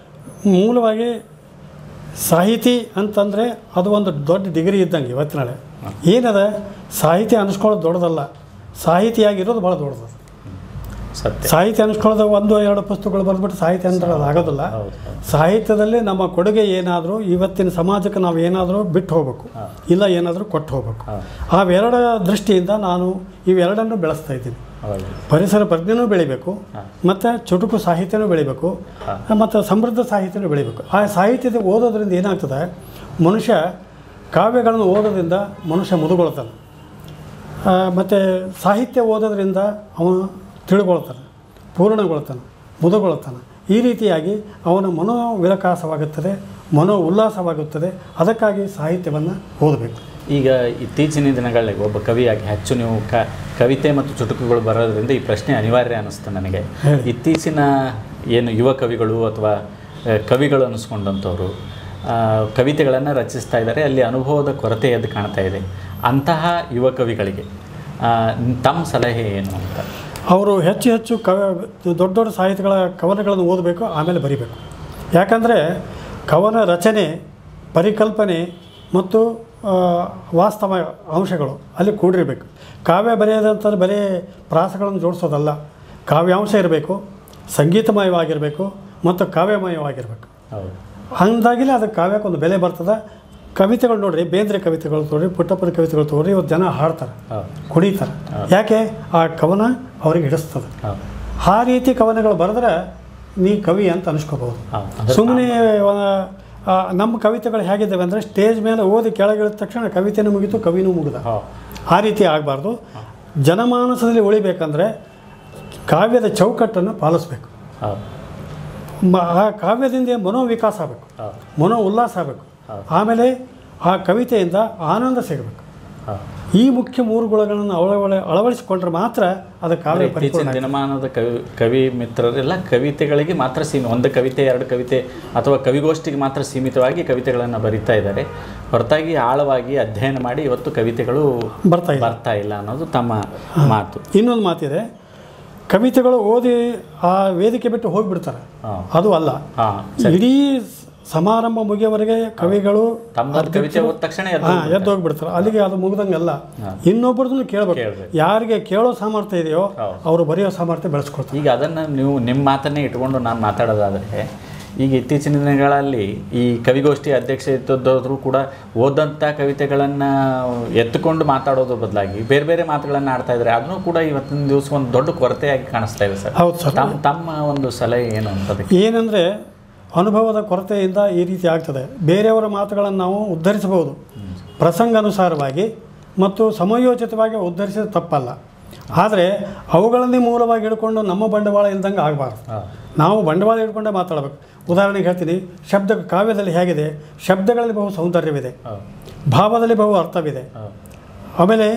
Speaker 2: ಮೂಲವಾಗಿ ಸಾಹಿತಿ ಅಂತಂದರೆ ಅದು ಒಂದು ದೊಡ್ಡ ಡಿಗ್ರಿ ಇದ್ದಂಗೆ ಇವತ್ತಿನಾಳೆ ಏನದ ಸಾಹಿತ್ಯ ಅನಿಸ್ಕೊಳ್ಳೋದು ದೊಡ್ಡದಲ್ಲ ಸಾಹಿತಿಯಾಗಿರೋದು ಭಾಳ ದೊಡ್ಡದು
Speaker 1: ಸತ್ಯ
Speaker 2: ಸಾಹಿತ್ಯ ಅನಿಸ್ಕೊಳ್ಳೋದು ಒಂದು ಎರಡು ಪುಸ್ತಕಗಳು ಬರೆದ್ಬಿಟ್ಟು ಸಾಹಿತ್ಯ ಅಂದ್ರೆ ಅದು ಆಗೋದಿಲ್ಲ
Speaker 1: ಹೌದು ಹೌದು.
Speaker 2: ಸಾಹಿತ್ಯದಲ್ಲಿ ನಮ್ಮ ಕೊಡುಗೆ ಏನಾದರೂ ಇವತ್ತಿನ ಸಮಾಜಕ್ಕೆ ನಾವು ಏನಾದರೂ ಬಿಟ್ಟು ಹೋಗಬೇಕು ಇಲ್ಲ ಏನಾದರೂ ಕೊಟ್ಟು ಹೋಗಬೇಕು
Speaker 1: ಹೌದು.
Speaker 2: ಅವೆರಡ ದೃಷ್ಟಿಯಿಂದ ನಾನು ಇವೆರಡನ್ನು ಬೆಳೆಸ್ತಾ ಇದ್ದೀನಿ
Speaker 1: ಹೌದು
Speaker 2: ಪರಿಸರ ಪ್ರಜ್ಞೆನೂ ಬೆಳಿಬೇಕು ಮತ್ತು ಚುಟುಕು ಸಾಹಿತ್ಯನೂ ಬೆಳಿಬೇಕು ಮತ್ತು ಸಮೃದ್ಧ ಸಾಹಿತ್ಯನೂ ಬೆಳಿಬೇಕು ಆ ಸಾಹಿತ್ಯದ ಓದೋದ್ರಿಂದ ಏನಾಗ್ತದೆ ಮನುಷ್ಯ ಕಾವ್ಯಗಳನ್ನು ಓದೋದ್ರಿಂದ ಮನುಷ್ಯ ಮುದುಗೊಳ್ತಾನೆ ಮತ್ತು ಸಾಹಿತ್ಯ ಓದೋದ್ರಿಂದ ಅವನು ತಿಳ್ಕೊಳ್ತಾನೆ ಪೂರ್ಣಗೊಳ್ತಾನೆ ಮುದಗೊಳ್ತಾನೆ ಈ ರೀತಿಯಾಗಿ ಅವನ ಮನೋ ವಿಕಾಸವಾಗುತ್ತದೆ ಮನೋ ಉಲ್ಲಾಸವಾಗುತ್ತದೆ ಅದಕ್ಕಾಗಿ ಸಾಹಿತ್ಯವನ್ನು ಓದಬೇಕು
Speaker 1: ಈಗ ಇತ್ತೀಚಿನ ದಿನಗಳಲ್ಲಿ ಒಬ್ಬ ಕವಿಯಾಗಿ ಹೆಚ್ಚು ನೀವು ಕ ಕವಿತೆ ಮತ್ತು ಚುಟುಕುಗಳು ಬರೋದ್ರಿಂದ ಈ ಪ್ರಶ್ನೆ ಅನಿವಾರ್ಯ ಅನ್ನಿಸ್ತು ನನಗೆ
Speaker 2: ಹೇಳಿ.
Speaker 1: ಇತ್ತೀಚಿನ ಏನು ಯುವ ಕವಿಗಳು ಅಥವಾ ಆ, ಕವಿಗಳು ಅನ್ನಿಸ್ಕೊಂಡಂಥವ್ರು ಕವಿತೆಗಳನ್ನು ರಚಿಸ್ತಾ ಇದ್ದಾರೆ ಅಲ್ಲಿ ಅನುಭವದ ಕೊರತೆ ಎದ್ದು ಕಾಣ್ತಾ ಇದೆ ಅಂತಹ ಯುವ ಕವಿಗಳಿಗೆ ಆ, ತಮ್ಮ ಸಲಹೆ ಏನು ಅಂತ
Speaker 2: ಅವರು ಹೆಚ್ಚು ಹೆಚ್ಚು ಕವ ದೊಡ್ಡ ದೊಡ್ಡ ಸಾಹಿತ್ಯಗಳ ಕವನಗಳನ್ನು ಓದಬೇಕು ಆಮೇಲೆ ಬರಿಬೇಕು ಯಾಕಂದರೆ ಕವನ ರಚನೆ ಪರಿಕಲ್ಪನೆ ಮತ್ತು ಆ, ವಾಸ್ತವ ಅಂಶಗಳು ಅಲ್ಲಿ ಕೂಡಿರಬೇಕು ಕಾವ್ಯ ಬರೆಯೋದಂತಂದ್ರೆ ಬರೀ ಪ್ರಾಸಗಳನ್ನು ಜೋಡಿಸೋದಲ್ಲ ಕಾವ್ಯಾಂಶ ಇರಬೇಕು ಸಂಗೀತಮಯವಾಗಿರಬೇಕು ಮತ್ತು ಕಾವ್ಯಮಯವಾಗಿರಬೇಕು
Speaker 1: ಹೌದು
Speaker 2: ಅಂದಾಗಿಲೇ ಅದಕ್ಕೆ ಕಾವ್ಯಕ್ಕೊಂದು ಬೆಲೆ ಬರ್ತದೆ ಕವಿತೆಗಳು ನೋಡ್ರಿ ಬೇಂದ್ರೆ ಕವಿತೆಗಳು ತೋರಿ ಪುಟ್ಟಪ್ಪನ ಕವಿತೆಗಳು ತೋರಿ ಇವತ್ತು ಜನ ಹಾಡ್ತಾರೆ
Speaker 1: ಹೌದು
Speaker 2: ಕುಣಿತಾರೆ ಯಾಕೆ ಆ ಕವನ ಅವ್ರಿಗೆ ಹಿಡಿಸ್ತದೆ
Speaker 1: ಹೌದು
Speaker 2: ಆ ರೀತಿ ಕವನಗಳು ಬರೆದ್ರೆ ನೀ ಕವಿ ಅಂತ ಅನಿಸ್ಕೋಬಹುದು
Speaker 1: ಹೌದು ಅಂದ್ರೆ
Speaker 2: ಸುಮ್ಮನೆ ನಮ್ಮ ಕವಿತೆಗಳು ಹೇಗಿದ್ದಾವೆ ಅಂದರೆ ಸ್ಟೇಜ್ ಮೇಲೆ ಓದಿ ಕೆಳಗಿಳಿದ ತಕ್ಷಣ ಕವಿತೆನೂ ಮುಗೀತು ಕವಿನೂ ಮುಗಿದ
Speaker 1: ಹೌದು
Speaker 2: ಆ ರೀತಿ ಆಗಬಾರ್ದು ಜನಮಾನಸದಲ್ಲಿ ಉಳಿಬೇಕಂದ್ರೆ ಕಾವ್ಯದ ಚೌಕಟ್ಟನ್ನು ಪಾಲಿಸ್ಬೇಕು
Speaker 1: ಹೌದು
Speaker 2: ಮ ಆ ಕಾವ್ಯದಿಂದ ಮನೋ ವಿಕಾಸ ಆಗಬೇಕು
Speaker 1: ಹೌದು
Speaker 2: ಮನೋ ಉಲ್ಲಾಸ ಆಗಬೇಕು
Speaker 1: ಹೌದು.
Speaker 2: ಆಮೇಲೆ ಆ ಕವಿತೆಯಿಂದ ಆನಂದ ಸಿಗಬೇಕು
Speaker 1: ಹೌದು
Speaker 2: ಈ ಮುಖ್ಯ ಮೂರು ಗುಣಗಳನ್ನು ಅಳವಳ ಅಳವಡಿಸಿಕೊಂಡ್ರೆ ಮಾತ್ರ ಅದು ಕಾವ್ಯ
Speaker 1: ಇತ್ತೀಚಿನ
Speaker 2: ಪರಿಪೂರ್ಣ
Speaker 1: ದಿನಮಾನದ ಕವಿ ಕವಿ ಮಿತ್ರರೆಲ್ಲ ಕವಿತೆಗಳಿಗೆ ಮಾತ್ರ ಸೀಮಿ ಒಂದು ಕವಿತೆ ಎರಡು ಕವಿತೆ ಅಥವಾ ಕವಿಗೋಷ್ಠಿಗೆ ಮಾತ್ರ ಸೀಮಿತವಾಗಿ ಕವಿತೆಗಳನ್ನು ಬರಿತಾ ಇದ್ದಾರೆ ಹೊರತಾಗಿ ಆಳವಾಗಿ ಅಧ್ಯಯನ ಮಾಡಿ ಇವತ್ತು ಕವಿತೆಗಳು
Speaker 2: ಬರ್ತಾ ಇದೆ
Speaker 1: ಬರ್ತಾ ಇಲ್ಲ ಅನ್ನೋದು ತಮ್ಮ ಮಾತು
Speaker 2: ಇನ್ನೊಂದು ಮಾತಿದೆ ಕವಿತೆಗಳು ಓದಿ ಆ ವೇದಿಕೆ ಬಿಟ್ಟು ಹೋಗಿಬಿಡ್ತಾರೆ
Speaker 1: ಹಾಂ
Speaker 2: ಅದು ಅಲ್ಲ
Speaker 1: ಹಾಂ
Speaker 2: ಇಡೀ ಸಮಾರಂಭ ಮುಗಿಯವರೆಗೆ ಕವಿಗಳು
Speaker 1: ತಮ್ಮದೊಂದು ಕವಿತೆ ಓದ ತಕ್ಷಣ ಎದ್ದು
Speaker 2: ಹಾಂ ಎದ್ದು ಹೋಗ್ಬಿಡ್ತಾರೆ ಅಲ್ಲಿಗೆ ಅದು ಮುಗ್ದಂಗೆಲ್ಲ ಇನ್ನೊಬ್ಬರದನ್ನು ಕೇಳಬೇಕು
Speaker 1: ಕೇಳ್ಬೇಕು.
Speaker 2: ಯಾರಿಗೆ ಕೇಳೋ ಸಾಮರ್ಥ್ಯ ಇದೆಯೋ
Speaker 1: ಹೌದು.
Speaker 2: ಅವರು ಬರೆಯೋ ಸಾಮರ್ಥ್ಯ ಬೆಳೆಸ್ಕೊಳ್ತಾರೆ
Speaker 1: ಈಗ ಅದನ್ನು ನೀವು ನಿಮ್ಮ ಮಾತನ್ನೇ ಇಟ್ಕೊಂಡು ನಾನು ಮಾತಾಡೋದಾದರೆ ಈಗ ಇತ್ತೀಚಿನ ದಿನಗಳಲ್ಲಿ ಈ ಕವಿಗೋಷ್ಠಿ ಅಧ್ಯಕ್ಷ ಇದ್ದದ್ದು ಕೂಡ ಓದಂಥ ಕವಿತೆಗಳನ್ನು ಎತ್ತುಕೊಂಡು ಮಾತಾಡೋದ್ರ ಬದಲಾಗಿ ಬೇರೆ ಬೇರೆ ಮಾತುಗಳನ್ನು ಆಡ್ತಾ ಇದ್ದಾರೆ ಅದನ್ನು ಕೂಡ ಇವತ್ತಿನ ದಿವಸ ಒಂದು ದೊಡ್ಡ ಕೊರತೆಯಾಗಿ ಕಾಣಿಸ್ತಾ ಇದೆ ಸರ್
Speaker 2: ಹೌದು ಸರ್
Speaker 1: ತಮ್ಮ ತಮ್ಮ ಒಂದು ಸಲಹೆ ಏನು ಅಂತದಕ್ಕೆ
Speaker 2: ಏನಂದರೆ ಅನುಭವದ ಕೊರತೆಯಿಂದ ಈ ರೀತಿ ಆಗ್ತದೆ ಬೇರೆಯವರ ಮಾತುಗಳನ್ನು ನಾವು ಉದ್ಧರಿಸಬಹುದು ಪ್ರಸಂಗಾನುಸಾರವಾಗಿ ಮತ್ತು ಸಮಯೋಚಿತವಾಗಿ ಉದ್ಧರಿಸಿದ ತಪ್ಪಲ್ಲ ಆದರೆ ಅವುಗಳನ್ನೇ ಮೂಲವಾಗಿ ಹಿಡ್ಕೊಂಡು ನಮ್ಮ ಬಂಡವಾಳ ಇಲ್ದಂಗೆ ಆಗಬಾರ್ದು ನಾವು ಬಂಡವಾಳ ಹಿಡ್ಕೊಂಡೇ ಮಾತಾಡಬೇಕು ಉದಾಹರಣೆಗೆ ಹೇಳ್ತೀನಿ ಶಬ್ದ ಕಾವ್ಯದಲ್ಲಿ ಹೇಗಿದೆ ಶಬ್ದಗಳಲ್ಲಿ ಬಹು ಸೌಂದರ್ಯವಿದೆ
Speaker 1: ಹೌದು
Speaker 2: ಭಾವದಲ್ಲಿ ಬಹು ಅರ್ಥವಿದೆ
Speaker 1: ಹೌದು
Speaker 2: ಆಮೇಲೆ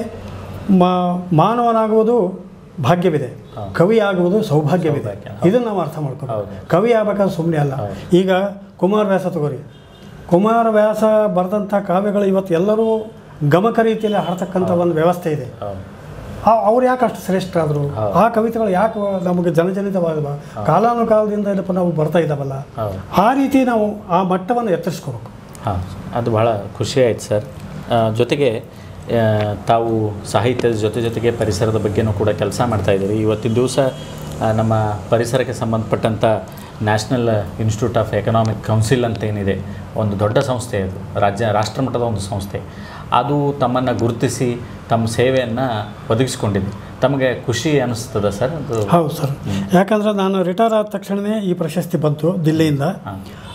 Speaker 2: ಮಾ- ಮಾನವನಾಗುವುದು ಭಾಗ್ಯವಿದೆ ಕವಿ ಆಗುವುದು ಸೌಭಾಗ್ಯವಿದೆ
Speaker 1: ಸೌಭಾಗ್ಯ.
Speaker 2: ಇದನ್ನು ನಾವು ಅರ್ಥ ಮಾಡ್ಕೊಂಡು
Speaker 1: ಹೌದು.
Speaker 2: ಕವಿ ಆಗ್ಬೇಕಾದ್ರೆ ಸುಮ್ಮನೆ ಅಲ್ಲ ಈಗ ಕುಮಾರವ್ಯಾಸ ತಗೋರಿ ಕುಮಾರವ್ಯಾಸ ಬರೆದಂಥ ಕಾವ್ಯಗಳು ಇವತ್ತು ಎಲ್ಲರೂ ಗಮಕ ರೀತಿಯಲ್ಲಿ ಹಾಡ್ತಕ್ಕಂಥ ಒಂದು ವ್ಯವಸ್ಥೆ ಇದೆ
Speaker 1: ಹೌದು
Speaker 2: ಆ- ಅವ್ರು ಯಾಕೆ ಅಷ್ಟು ಶ್ರೇಷ್ಠ ಆದರು ಆ ಕವಿತೆಗಳು ಯಾಕೆ ನಮಗೆ ಜನಜನಿತವಾದವ ಕಾಲಾನುಕಾಲದಿಂದ ಏನಪ್ಪ ನಾವು ಬರ್ತಾ ಇದ್ದಾವಲ್ಲ
Speaker 1: ಹೌದು
Speaker 2: ಆ ರೀತಿ ನಾವು ಆ ಮಟ್ಟವನ್ನು ಎತ್ತರಿಸ್ಕೋಬೇಕು
Speaker 1: ಹಾಂ ಅದು ಭಾಳ ಖುಷಿ ಆಯ್ತು ಸರ್ ಆ, ಜೊತೆಗೆ ಆ, ತಾವು ಸಾಹಿತ್ಯದ ಜೊತೆ ಜೊತೆಗೆ ಪರಿಸರದ ಬಗ್ಗೆನೂ ಕೂಡ ಕೆಲಸ ಮಾಡ್ತಾ ಇದ್ದೀರಿ ಇವತ್ತಿನ ದಿವಸ ಆ, ನಮ್ಮ ಪರಿಸರಕ್ಕೆ ಸಂಬಂಧಪಟ್ಟಂಥ national institute of economic council ಅಂತ ಏನಿದೆ ಒಂದು ದೊಡ್ಡ ಸಂಸ್ಥೆ ಅದು ರಾಜ್ಯ ರಾಷ್ಟ್ರಮಟ್ಟದ ಒಂದು ಸಂಸ್ಥೆ ಅದು ತಮ್ಮನ್ನು ಗುರುತಿಸಿ ತಮ್ಮ ಸೇವೆಯನ್ನು ಒದಗಿಸ್ಕೊಂಡಿದೆ ತಮಗೆ ಖುಷಿ ಅನ್ನಿಸ್ತದ ಸರ್ ಅದು
Speaker 2: ಹೌದು ಸರ್ ಯಾಕಂದರೆ ನಾನು ರಿಟೈರ್ ಆದ ತಕ್ಷಣವೇ ಈ ಪ್ರಶಸ್ತಿ ಬಂತು ದಿಲ್ಲಿಯಿಂದ
Speaker 1: ಹಾಂ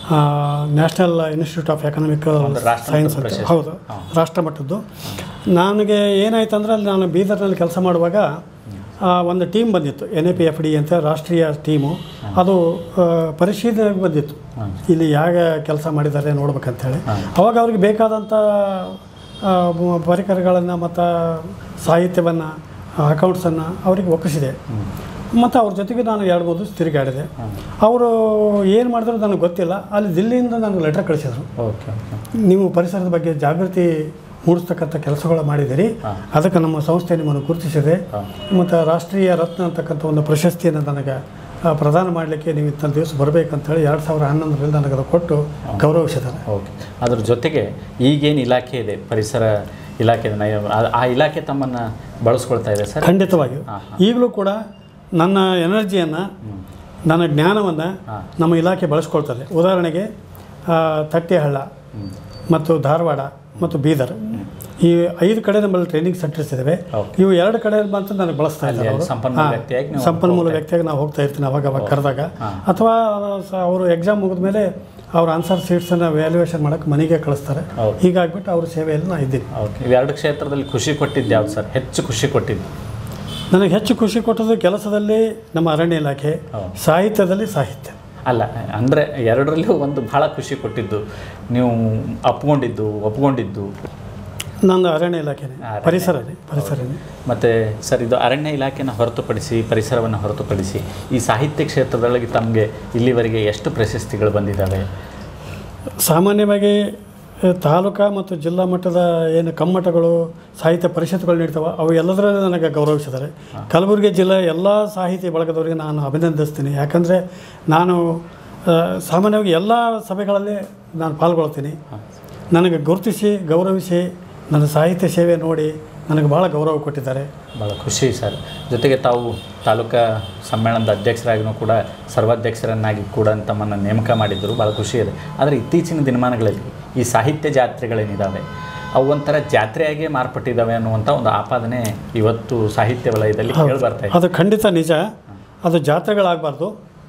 Speaker 2: ನ್ಯಾಷನಲ್ ಇನ್ಸ್ಟಿಟ್ಯೂಟ್ ಆಫ್ ಎಕನಾಮಿಕಲ್
Speaker 1: ಒಂದು ರಾಷ್ಟ್ರಮಟ್ಟದ
Speaker 2: ಸೈನ್ಸ್ ಅಂತ
Speaker 1: ಪ್ರಶಸ್ತಿ.
Speaker 2: ಹೌದು ರಾಷ್ಟ್ರಮಟ್ಟದ್ದು ನನಗೆ ಏನಾಯ್ತು ಅಂದರೆ ಅಲ್ಲಿ ನಾನು ಬೀದರ್ನಲ್ಲಿ ಕೆಲಸ ಮಾಡುವಾಗ ಆ, ಒಂದು ಟೀಮ್ ಬಂದಿತ್ತು N A P F D ಅಂತ ರಾಷ್ಟ್ರೀಯ ಟೀಮು ಅದು ಆ, ಪರಿಶೀಲನೆಗೆ ಬಂದಿತ್ತು
Speaker 1: ಹಾಂ.
Speaker 2: ಇಲ್ಲಿ ಯಾಗ ಕೆಲಸ ಮಾಡಿದ್ದಾರೆ ನೋಡ್ಬೇಕಂತೇಳಿ ಅವಾಗ ಅವ್ರಿಗೆ ಬೇಕಾದಂಥ ಆ, ಮ- ಪರಿಕರಗಳನ್ನು ಮತ್ತು ಸಾಹಿತ್ಯವನ್ನು ಅಕೌಂಟ್ಸನ್ನು ಅವರಿಗೆ ಒಪ್ಪಿಸಿದೆ ಮತ್ತು ಅವ್ರ ಜೊತೆಗೆ ನಾನು ಎರಡು ಮೂರು ದಿವಸ ತಿರುಗಾಡಿದೆ ಅವರು ಏನು ಮಾಡಿದ್ರು ನನಗೆ ಗೊತ್ತಿಲ್ಲ ಅಲ್ಲಿ ದಿಲ್ಲಿಯಿಂದ ನನಗೆ ಲೆಟರ್ ಕಳಿಸಿದರು
Speaker 1: ಓಕೆ ಓಕೆ
Speaker 2: ನೀವು ಪರಿಸರದ ಬಗ್ಗೆ ಜಾಗೃತಿ ಮೂಡಿಸ್ತಕ್ಕಂಥ ಕೆಲಸಗಳು ಮಾಡಿದ್ದೀರಿ
Speaker 1: ಹಾಂ.
Speaker 2: ಅದಕ್ಕೆ ನಮ್ಮ ಸಂಸ್ಥೆ ನಿಮ್ಮನ್ನು ಗುರುತಿಸಿದೆ
Speaker 1: ಹಾಂ.
Speaker 2: ಮತ್ತು ರಾಷ್ಟ್ರೀಯ ರತ್ನ ಅಂತಕ್ಕಂಥ ಒಂದು ಪ್ರಶಸ್ತಿಯನ್ನು ನನಗೆ ಆ, ಪ್ರದಾನ ಮಾಡಲಿಕ್ಕೆ ನೀವು ಇಂಥ ದಿವಸ ಬರಬೇಕಂತೇಳಿ ಎರಡು ಸಾವಿರ ಹನ್ನೊಂದರಲ್ಲಿ ನನಗೆ ಅದು ಕೊಟ್ಟು ಗೌರವಿಸಿದ್ದಾರೆ
Speaker 1: ಓಕೆ ಅದ್ರ ಜೊತೆಗೆ ಈಗೇನು ಇಲಾಖೆ ಇದೆ ಪರಿಸರ ಇಲಾಖೆ ಇದೆ, ನಯ- ಆ- ಆ ಇಲಾಖೆ ತಮ್ಮನ್ನು ಬಳಸ್ಕೊಳ್ತಾ ಇದೆ ಸರ್
Speaker 2: ಖಂಡಿತವಾಗಿಯೂ
Speaker 1: ಹಾಂ,
Speaker 2: ಈಗಲೂ ಕೂಡ ನನ್ನ ಎನರ್ಜಿಯನ್ನು ನನ್ನ ಜ್ಞಾನವನ್ನು
Speaker 1: ಹಾಂ.
Speaker 2: ನಮ್ಮ ಇಲಾಖೆ ಬಳಸ್ಕೊಳ್ತದೆ ಉದಾಹರಣೆಗೆ ಆ, ತಟ್ಟೆಹಳ್ಳ ಮತ್ತು ಧಾರವಾಡ ಮತ್ತು ಬೀದರ್ ಈ ಐದು ಕಡೆ ನಮ್ಮಲ್ಲಿ ಟ್ರೈನಿಂಗ್ ಸೆಂಟರ್ಸ್ ಇದ್ದಾವೆ
Speaker 1: Okay.
Speaker 2: ಇವು ಎರಡು ಕಡೆ ಮಾತ್ರ ನನಗೆ ಬಳಸ್ತಾ
Speaker 1: ಅಲ್ಲಿ
Speaker 2: ಇದ್ದಾರೆ ಅವರು.
Speaker 1: ಸಂಪನ್ಮೂಲ
Speaker 2: ಹಾಂ,
Speaker 1: ವ್ಯಕ್ತಿಯಾಗಿ ನೀವು
Speaker 2: ಸಂಪನ್ಮೂಲ
Speaker 1: ಹೋಗ್ತಾ
Speaker 2: ವ್ಯಕ್ತಿಯಾಗಿ ನಾವು ಹೋಗ್ತಾ ಇರ್ತೀನಿ ಅವಾಗ ಅವಾಗ ಕರೆದಾಗ
Speaker 1: ಹಾಂ.
Speaker 2: ಅಥವಾ ಸ- ಅವರು ಎಕ್ಸಾಮ್ ಮುಗಿದ ಮೇಲೆ ಅವ್ರ ಆನ್ಸರ್ ಸೀಟ್ಸನ್ನು ವ್ಯಾಲ್ಯೂಯೇಷನ್ ಮಾಡೋಕ್ಕೆ ಮನೆಗೆ ಕಳಿಸ್ತಾರೆ
Speaker 1: ಹೌದು.
Speaker 2: ಹೀಗಾಗ್ಬಿಟ್ಟು ಅವ್ರ ಸೇವೆಯಲ್ಲಿ ನಾನು ಇದ್ದೀನಿ
Speaker 1: ಓಕೆ ಇವೆರಡು ಕ್ಷೇತ್ರದಲ್ಲಿ ಖುಷಿ ಕೊಟ್ಟಿದ್ದು ಯಾವ್ದು ಸರ್ ಹೆಚ್ಚು ಖುಷಿ ಕೊಟ್ಟಿದ್ದು
Speaker 2: ನನಗೆ ಹೆಚ್ಚು ಖುಷಿ ಕೊಟ್ಟದ್ದು ಕೆಲಸದಲ್ಲಿ ನಮ್ಮ ಅರಣ್ಯ ಇಲಾಖೆ
Speaker 1: ಹೌದು.
Speaker 2: ಸಾಹಿತ್ಯದಲ್ಲಿ ಸಾಹಿತ್ಯ
Speaker 1: ಅಲ್ಲ ಅಂದರೆ ಎರಡರಲ್ಲೂ ಒಂದು ಭಾಳ ಖುಷಿ ಕೊಟ್ಟಿದ್ದು ನೀವು ಅಪ್ಕೊಂಡಿದ್ದು ಒಪ್ಕೊಂಡಿದ್ದು
Speaker 2: ನಂದು ಅರಣ್ಯ ಇಲಾಖೆನೇ
Speaker 1: ಅರಣ್ಯ.
Speaker 2: ಪರಿಸರನೇ ಪರಿಸರನೇ
Speaker 1: ಮತ್ತು ಸರ್ ಇದು ಅರಣ್ಯ ಇಲಾಖೆನ ಹೊರತುಪಡಿಸಿ ಪರಿಸರವನ್ನು ಹೊರತುಪಡಿಸಿ ಈ ಸಾಹಿತ್ಯ ಕ್ಷೇತ್ರದೊಳಗೆ ತಮಗೆ ಇಲ್ಲಿವರೆಗೆ ಎಷ್ಟು ಪ್ರಶಸ್ತಿಗಳು ಬಂದಿದ್ದಾವೆ
Speaker 2: ಸಾಮಾನ್ಯವಾಗಿ ಆ, ತಾಲೂಕಾ ಮತ್ತು ಜಿಲ್ಲಾ ಮಟ್ಟದ ಏನು ಕಮ್ಮಟಗಳು ಸಾಹಿತ್ಯ ಪರಿಷತ್ಗಳು ನೀಡ್ತಾವೆ ಅವು ಎಲ್ಲದರಲ್ಲೂ ನನಗೆ ಗೌರವಿಸಿದ್ದಾರೆ ಕಲಬುರಗಿ ಜಿಲ್ಲೆ ಎಲ್ಲ ಸಾಹಿತಿ ಬಳಗದವರಿಗೆ ನಾನು ಅಭಿನಂದಿಸ್ತೀನಿ ಯಾಕಂದರೆ ನಾನು ಆ, ಸಾಮಾನ್ಯವಾಗಿ ಎಲ್ಲ ಸಭೆಗಳಲ್ಲಿ ನಾನು ಪಾಲ್ಗೊಳ್ತೀನಿ ನನಗೆ ಗುರುತಿಸಿ ಗೌರವಿಸಿ ನನ್ನ ಸಾಹಿತ್ಯ ಸೇವೆ ನೋಡಿ ನನಗೆ ಭಾಳ ಗೌರವ ಕೊಟ್ಟಿದ್ದಾರೆ
Speaker 1: ಭಾಳ ಖುಷಿ ಸರ್ ಜೊತೆಗೆ ತಾವು ತಾಲೂಕಾ ಸಮ್ಮೇಳನದ ಅಧ್ಯಕ್ಷರಾಗಿನೂ ಕೂಡ ಸರ್ವಾಧ್ಯಕ್ಷರನ್ನಾಗಿ ಕೂಡ ತಮ್ಮನ್ನು ನೇಮಕ ಮಾಡಿದ್ದರು ಭಾಳ ಖುಷಿ ಇದೆ ಆದರೆ ಇತ್ತೀಚಿನ ದಿನಮಾನಗಳಲ್ಲಿ ಈ ಸಾಹಿತ್ಯ ಜಾತ್ರೆಗಳೇನಿದ್ದಾವೆ ಅವು ಒಂಥರ ಜಾತ್ರೆಯಾಗೇ ಮಾರ್ಪಟ್ಟಿದ್ದಾವೆ ಅನ್ನುವಂಥ ಒಂದು ಆಪಾದನೆ ಇವತ್ತು ಸಾಹಿತ್ಯ ವಲಯದಲ್ಲಿ ಕೇಳಿ ಬರ್ತಾ ಇದೆ
Speaker 2: ಅದು ಖಂಡಿತ ನಿಜ ಅದು ಜಾತ್ರೆಗಳಾಗಬಾರ್ದು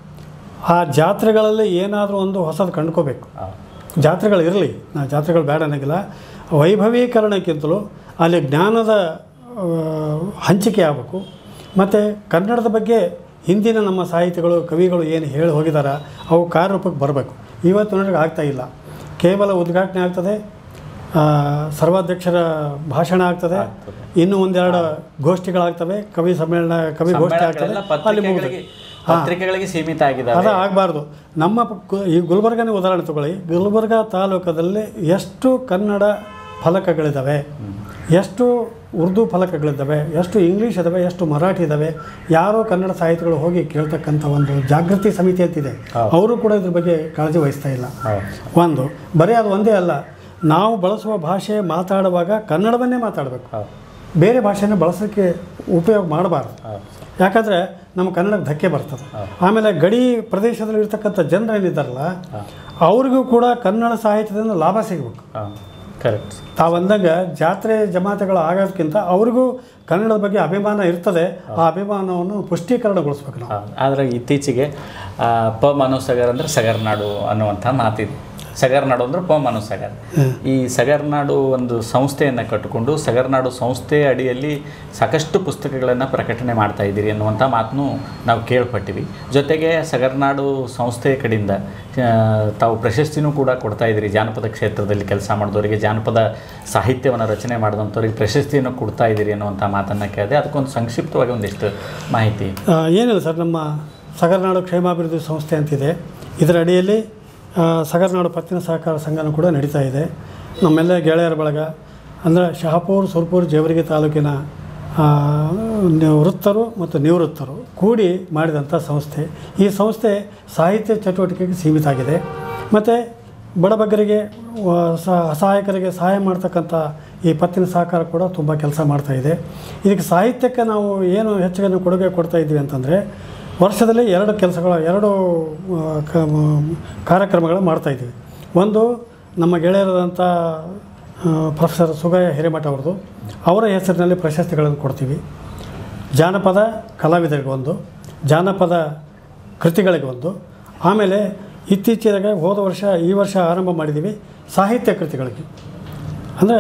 Speaker 2: ಆ ಜಾತ್ರೆಗಳಲ್ಲಿ ಏನಾದರೂ ಒಂದು ಹೊಸದು ಕಂಡ್ಕೋಬೇಕು
Speaker 1: ಹೌದು.
Speaker 2: ಜಾತ್ರೆಗಳು ಇರಲಿ ನಾ ಜಾತ್ರೆಗಳು ಬೇಡ ಅನ್ನೋಂಗಿಲ್ಲ ವೈಭವೀಕರಣಕ್ಕಿಂತಲೂ ಅಲ್ಲಿ ಜ್ಞಾನದ ಆ, ಹಂಚಿಕೆ ಆಗಬೇಕು ಮತ್ತು ಕನ್ನಡದ ಬಗ್ಗೆ ಹಿಂದಿನ ನಮ್ಮ ಸಾಹಿತಿಗಳು ಕವಿಗಳು ಏನು ಹೇಳಿ ಹೋಗಿದಾರ ಅವು ಕಾರ್ಯರೂಪಕ್ಕೆ ಬರಬೇಕು ಇವತ್ತು ನನಗೆ ಆಗ್ತಾ ಇಲ್ಲ ಕೇವಲ ಉದ್ಘಾಟನೆ ಆಗ್ತದೆ ಆ, ಸರ್ವಾಧ್ಯಕ್ಷರ ಭಾಷಣ ಆಗ್ತದೆ
Speaker 1: ಆಗ್ತದೆ.
Speaker 2: ಇನ್ನು ಒಂದೆರಡು ಗೋಷ್ಠಿಗಳಾಗ್ತವೆ ಕವಿ ಸಮ್ಮೇಳನ ಕವಿ ಗೋಷ್ಠಿ ಆಗ್ತದೆ
Speaker 1: ಸಮ್ಮೇಳನಗಳೆಲ್ಲ
Speaker 2: ಅಲ್ಲಿ ಮುಗಿದು
Speaker 1: ಪತ್ರಿಕೆಗಳಿಗೆ ಪತ್ರಿಕೆಗಳಿಗೆ ಸೀಮಿತ ಆಗಿದ್ದಾವೆ
Speaker 2: ಅದು ಆಗಬಾರ್ದು ನಮ್ಮ ಪ- ಕು- ಈ ಗುಲ್ಬರ್ಗನೇ ಉದಾಹರಣೆ ತಗೊಳ್ಳಿ ಗುಲ್ಬರ್ಗ ತಾಲೂಕದಲ್ಲಿ ಎಷ್ಟು ಕನ್ನಡ ಫಲಕಗಳಿದ್ದಾವೆ ಎಷ್ಟು ಉರ್ದು ಫಲಕಗಳಿದ್ದಾವೆ ಎಷ್ಟು ಇಂಗ್ಲೀಷ್ ಇದ್ದಾವೆ ಎಷ್ಟು ಮರಾಠಿ ಇದ್ದಾವೆ ಯಾರೋ ಕನ್ನಡ ಸಾಹಿತಿಗಳು ಹೋಗಿ ಕೇಳ್ತಕ್ಕಂಥ ಒಂದು ಜಾಗೃತಿ ಸಮಿತಿ ಅಂತಿದೆ
Speaker 1: ಹೌದು.
Speaker 2: ಅವರು ಕೂಡ ಇದ್ರ ಬಗ್ಗೆ ಕಾಳಜಿ ವಹಿಸ್ತಾ ಇಲ್ಲ
Speaker 1: ಹೌದು
Speaker 2: ಒಂದು ಬರೀ ಅದು ಒಂದೇ ಅಲ್ಲ ನಾವು ಬಳಸುವ ಭಾಷೆ ಮಾತಾಡುವಾಗ ಕನ್ನಡವನ್ನೇ ಮಾತಾಡಬೇಕು
Speaker 1: ಹೌದು
Speaker 2: ಬೇರೆ ಭಾಷೆನ ಬಳಸೋಕ್ಕೆ ಉಪಯೋಗ ಮಾಡಬಾರ್ದು
Speaker 1: ಹೌದು
Speaker 2: ಯಾಕಂದರೆ ನಮ್ಮ ಕನ್ನಡಕ್ಕೆ ಧಕ್ಕೆ ಬರ್ತದೆ
Speaker 1: ಹೌದು.
Speaker 2: ಆಮೇಲೆ ಗಡಿ ಪ್ರದೇಶದಲ್ಲಿ ಇರ್ತಕ್ಕಂಥ ಜನರು ಏನಿದ್ದಾರಲ್ಲ ಅವ್ರಿಗೂ ಕೂಡ ಕನ್ನಡ ಸಾಹಿತ್ಯದಿಂದ ಲಾಭ ಸಿಗಬೇಕು
Speaker 1: ಹೌದು ಕರೆಕ್ಟ್
Speaker 2: ತಾವಂದಾಗ ಜಾತ್ರೆ ಜಮಾತೆಗಳು ಆಗೋದಕ್ಕಿಂತ ಅವ್ರಿಗೂ ಕನ್ನಡದ ಬಗ್ಗೆ ಅಭಿಮಾನ ಇರ್ತದೆ ಆ ಅಭಿಮಾನವನ್ನು ಪುಷ್ಟೀಕರಣಗೊಳಿಸ್ಬೇಕು ನಾವು
Speaker 1: ಹೌದು. ಆದರೆ ಇತ್ತೀಚೆಗೆ ಆ, ಪ ಮನು ಸಗರ್ ಅಂದರೆ ಸಗರ್ನಾಡು ಅನ್ನುವಂಥ ಮಾತಿದೆ ಸಗರ್ನಾಡು ಅಂದ್ರೆ ಪ ಮನು ಸಗರ್ ಈ ಸಗರ್ನಾಡು ಒಂದು ಸಂಸ್ಥೆಯನ್ನು ಕಟ್ಟಿಕೊಂಡು ಸಗರ್ನಾಡು ಸಂಸ್ಥೆ ಅಡಿಯಲ್ಲಿ ಸಾಕಷ್ಟು ಪುಸ್ತಕಗಳನ್ನು ಪ್ರಕಟಣೆ ಮಾಡ್ತಾ ಇದ್ದೀರಿ ಅನ್ನುವಂಥ ಮಾತನ್ನು ನಾವು ಕೇಳ್ಪಟ್ಟಿವಿ ಜೊತೆಗೆ ಸಗರ್ನಾಡು ಸಂಸ್ಥೆ ಕಡೆಯಿಂದ ಆ, ತಾವು ಪ್ರಶಸ್ತಿನೂ ಕೂಡ ಕೊಡ್ತಾ ಇದ್ದೀರಿ ಜಾನಪದ ಕ್ಷೇತ್ರದಲ್ಲಿ ಕೆಲಸ ಮಾಡಿದವರಿಗೆ ಜಾನಪದ ಸಾಹಿತ್ಯವನ್ನು ರಚನೆ ಮಾಡಿದಂಥವ್ರಿಗೆ ಪ್ರಶಸ್ತಿಯನ್ನು ಕೊಡ್ತಾ ಇದ್ದೀರಿ ಅನ್ನುವಂಥ ಮಾತನ್ನು ಕೇಳಿದೆ ಅದಕ್ಕೊಂದು ಸಂಕ್ಷಿಪ್ತವಾಗಿ ಒಂದಿಷ್ಟು ಮಾಹಿತಿ
Speaker 2: ಆ, ಏನಿಲ್ಲ ಸರ್ ನಮ್ಮ ಸಗರನಾಡು ಕ್ಷೇಮಾಭಿವೃದ್ಧಿ ಸಂಸ್ಥೆ ಅಂತಿದೆ ಇದರ ಅಡಿಯಲ್ಲಿ ಆ, ಸಗರನಾಡು ಪತ್ತಿನ ಸಹಕಾರ ಸಂಘನೂ ಕೂಡ ನಡೀತಾ ಇದೆ ನಮ್ಮೆಲ್ಲ ಗೆಳೆಯರ ಬಳಗ ಅಂದರೆ ಶಹಾಪುರ್ ಸುರ್ಪುರ್ ಜೇವರ್ಗಿ ತಾಲೂಕಿನ ಆ, ವೃತ್ತರು ಮತ್ತು ನಿವೃತ್ತರು ಕೂಡಿ ಮಾಡಿದಂಥ ಸಂಸ್ಥೆ ಈ ಸಂಸ್ಥೆ ಸಾಹಿತ್ಯ ಚಟುವಟಿಕೆಗೆ ಸೀಮಿತ ಆಗಿದೆ ಮತ್ತು ಬಡಬಗ್ಗರಿಗೆ ವ- ಸ- ಅಸಹಾಯಕರಿಗೆ ಸಹಾಯ ಮಾಡ್ತಕ್ಕಂಥ ಈ ಪತ್ತಿನ ಸಹಕಾರ ಕೂಡ ತುಂಬ ಕೆಲಸ ಮಾಡ್ತಾ ಇದೆ ಇದಕ್ಕೆ ಸಾಹಿತ್ಯಕ್ಕೆ ನಾವು ಏನು ಹೆಚ್ಚಿನ ಕೊಡುಗೆ ಕೊಡ್ತಾ ಇದ್ದೀವಿ ಅಂತಂದರೆ ವರ್ಷದಲ್ಲಿ ಎರಡು ಕೆಲಸಗಳ ಎರಡು ಆ, ಕ ಮ- ಕಾರ್ಯಕ್ರಮಗಳು ಮಾಡ್ತಾ ಇದ್ದೀವಿ ಒಂದು ನಮ್ಮ ಗೆಳೆಯರಾದಂಥ ಆ, ಪ್ರೊಫೆಸರ್ ಸುಗಯ ಹಿರೇಮಠ ಅವ್ರದ್ದು ಅವರ ಹೆಸರಿನಲ್ಲಿ ಪ್ರಶಸ್ತಿಗಳನ್ನು ಕೊಡ್ತೀವಿ ಜಾನಪದ ಕಲಾವಿದರಿಗೆ ಒಂದು ಜಾನಪದ ಕೃತಿಗಳಿಗೆ ಒಂದು ಆಮೇಲೆ ಇತ್ತೀಚೆಗೆ ಹೋದ ವರ್ಷ ಈ ವರ್ಷ ಆರಂಭ ಮಾಡಿದ್ದೀವಿ ಸಾಹಿತ್ಯ ಕೃತಿಗಳಿಗೆ ಅಂದರೆ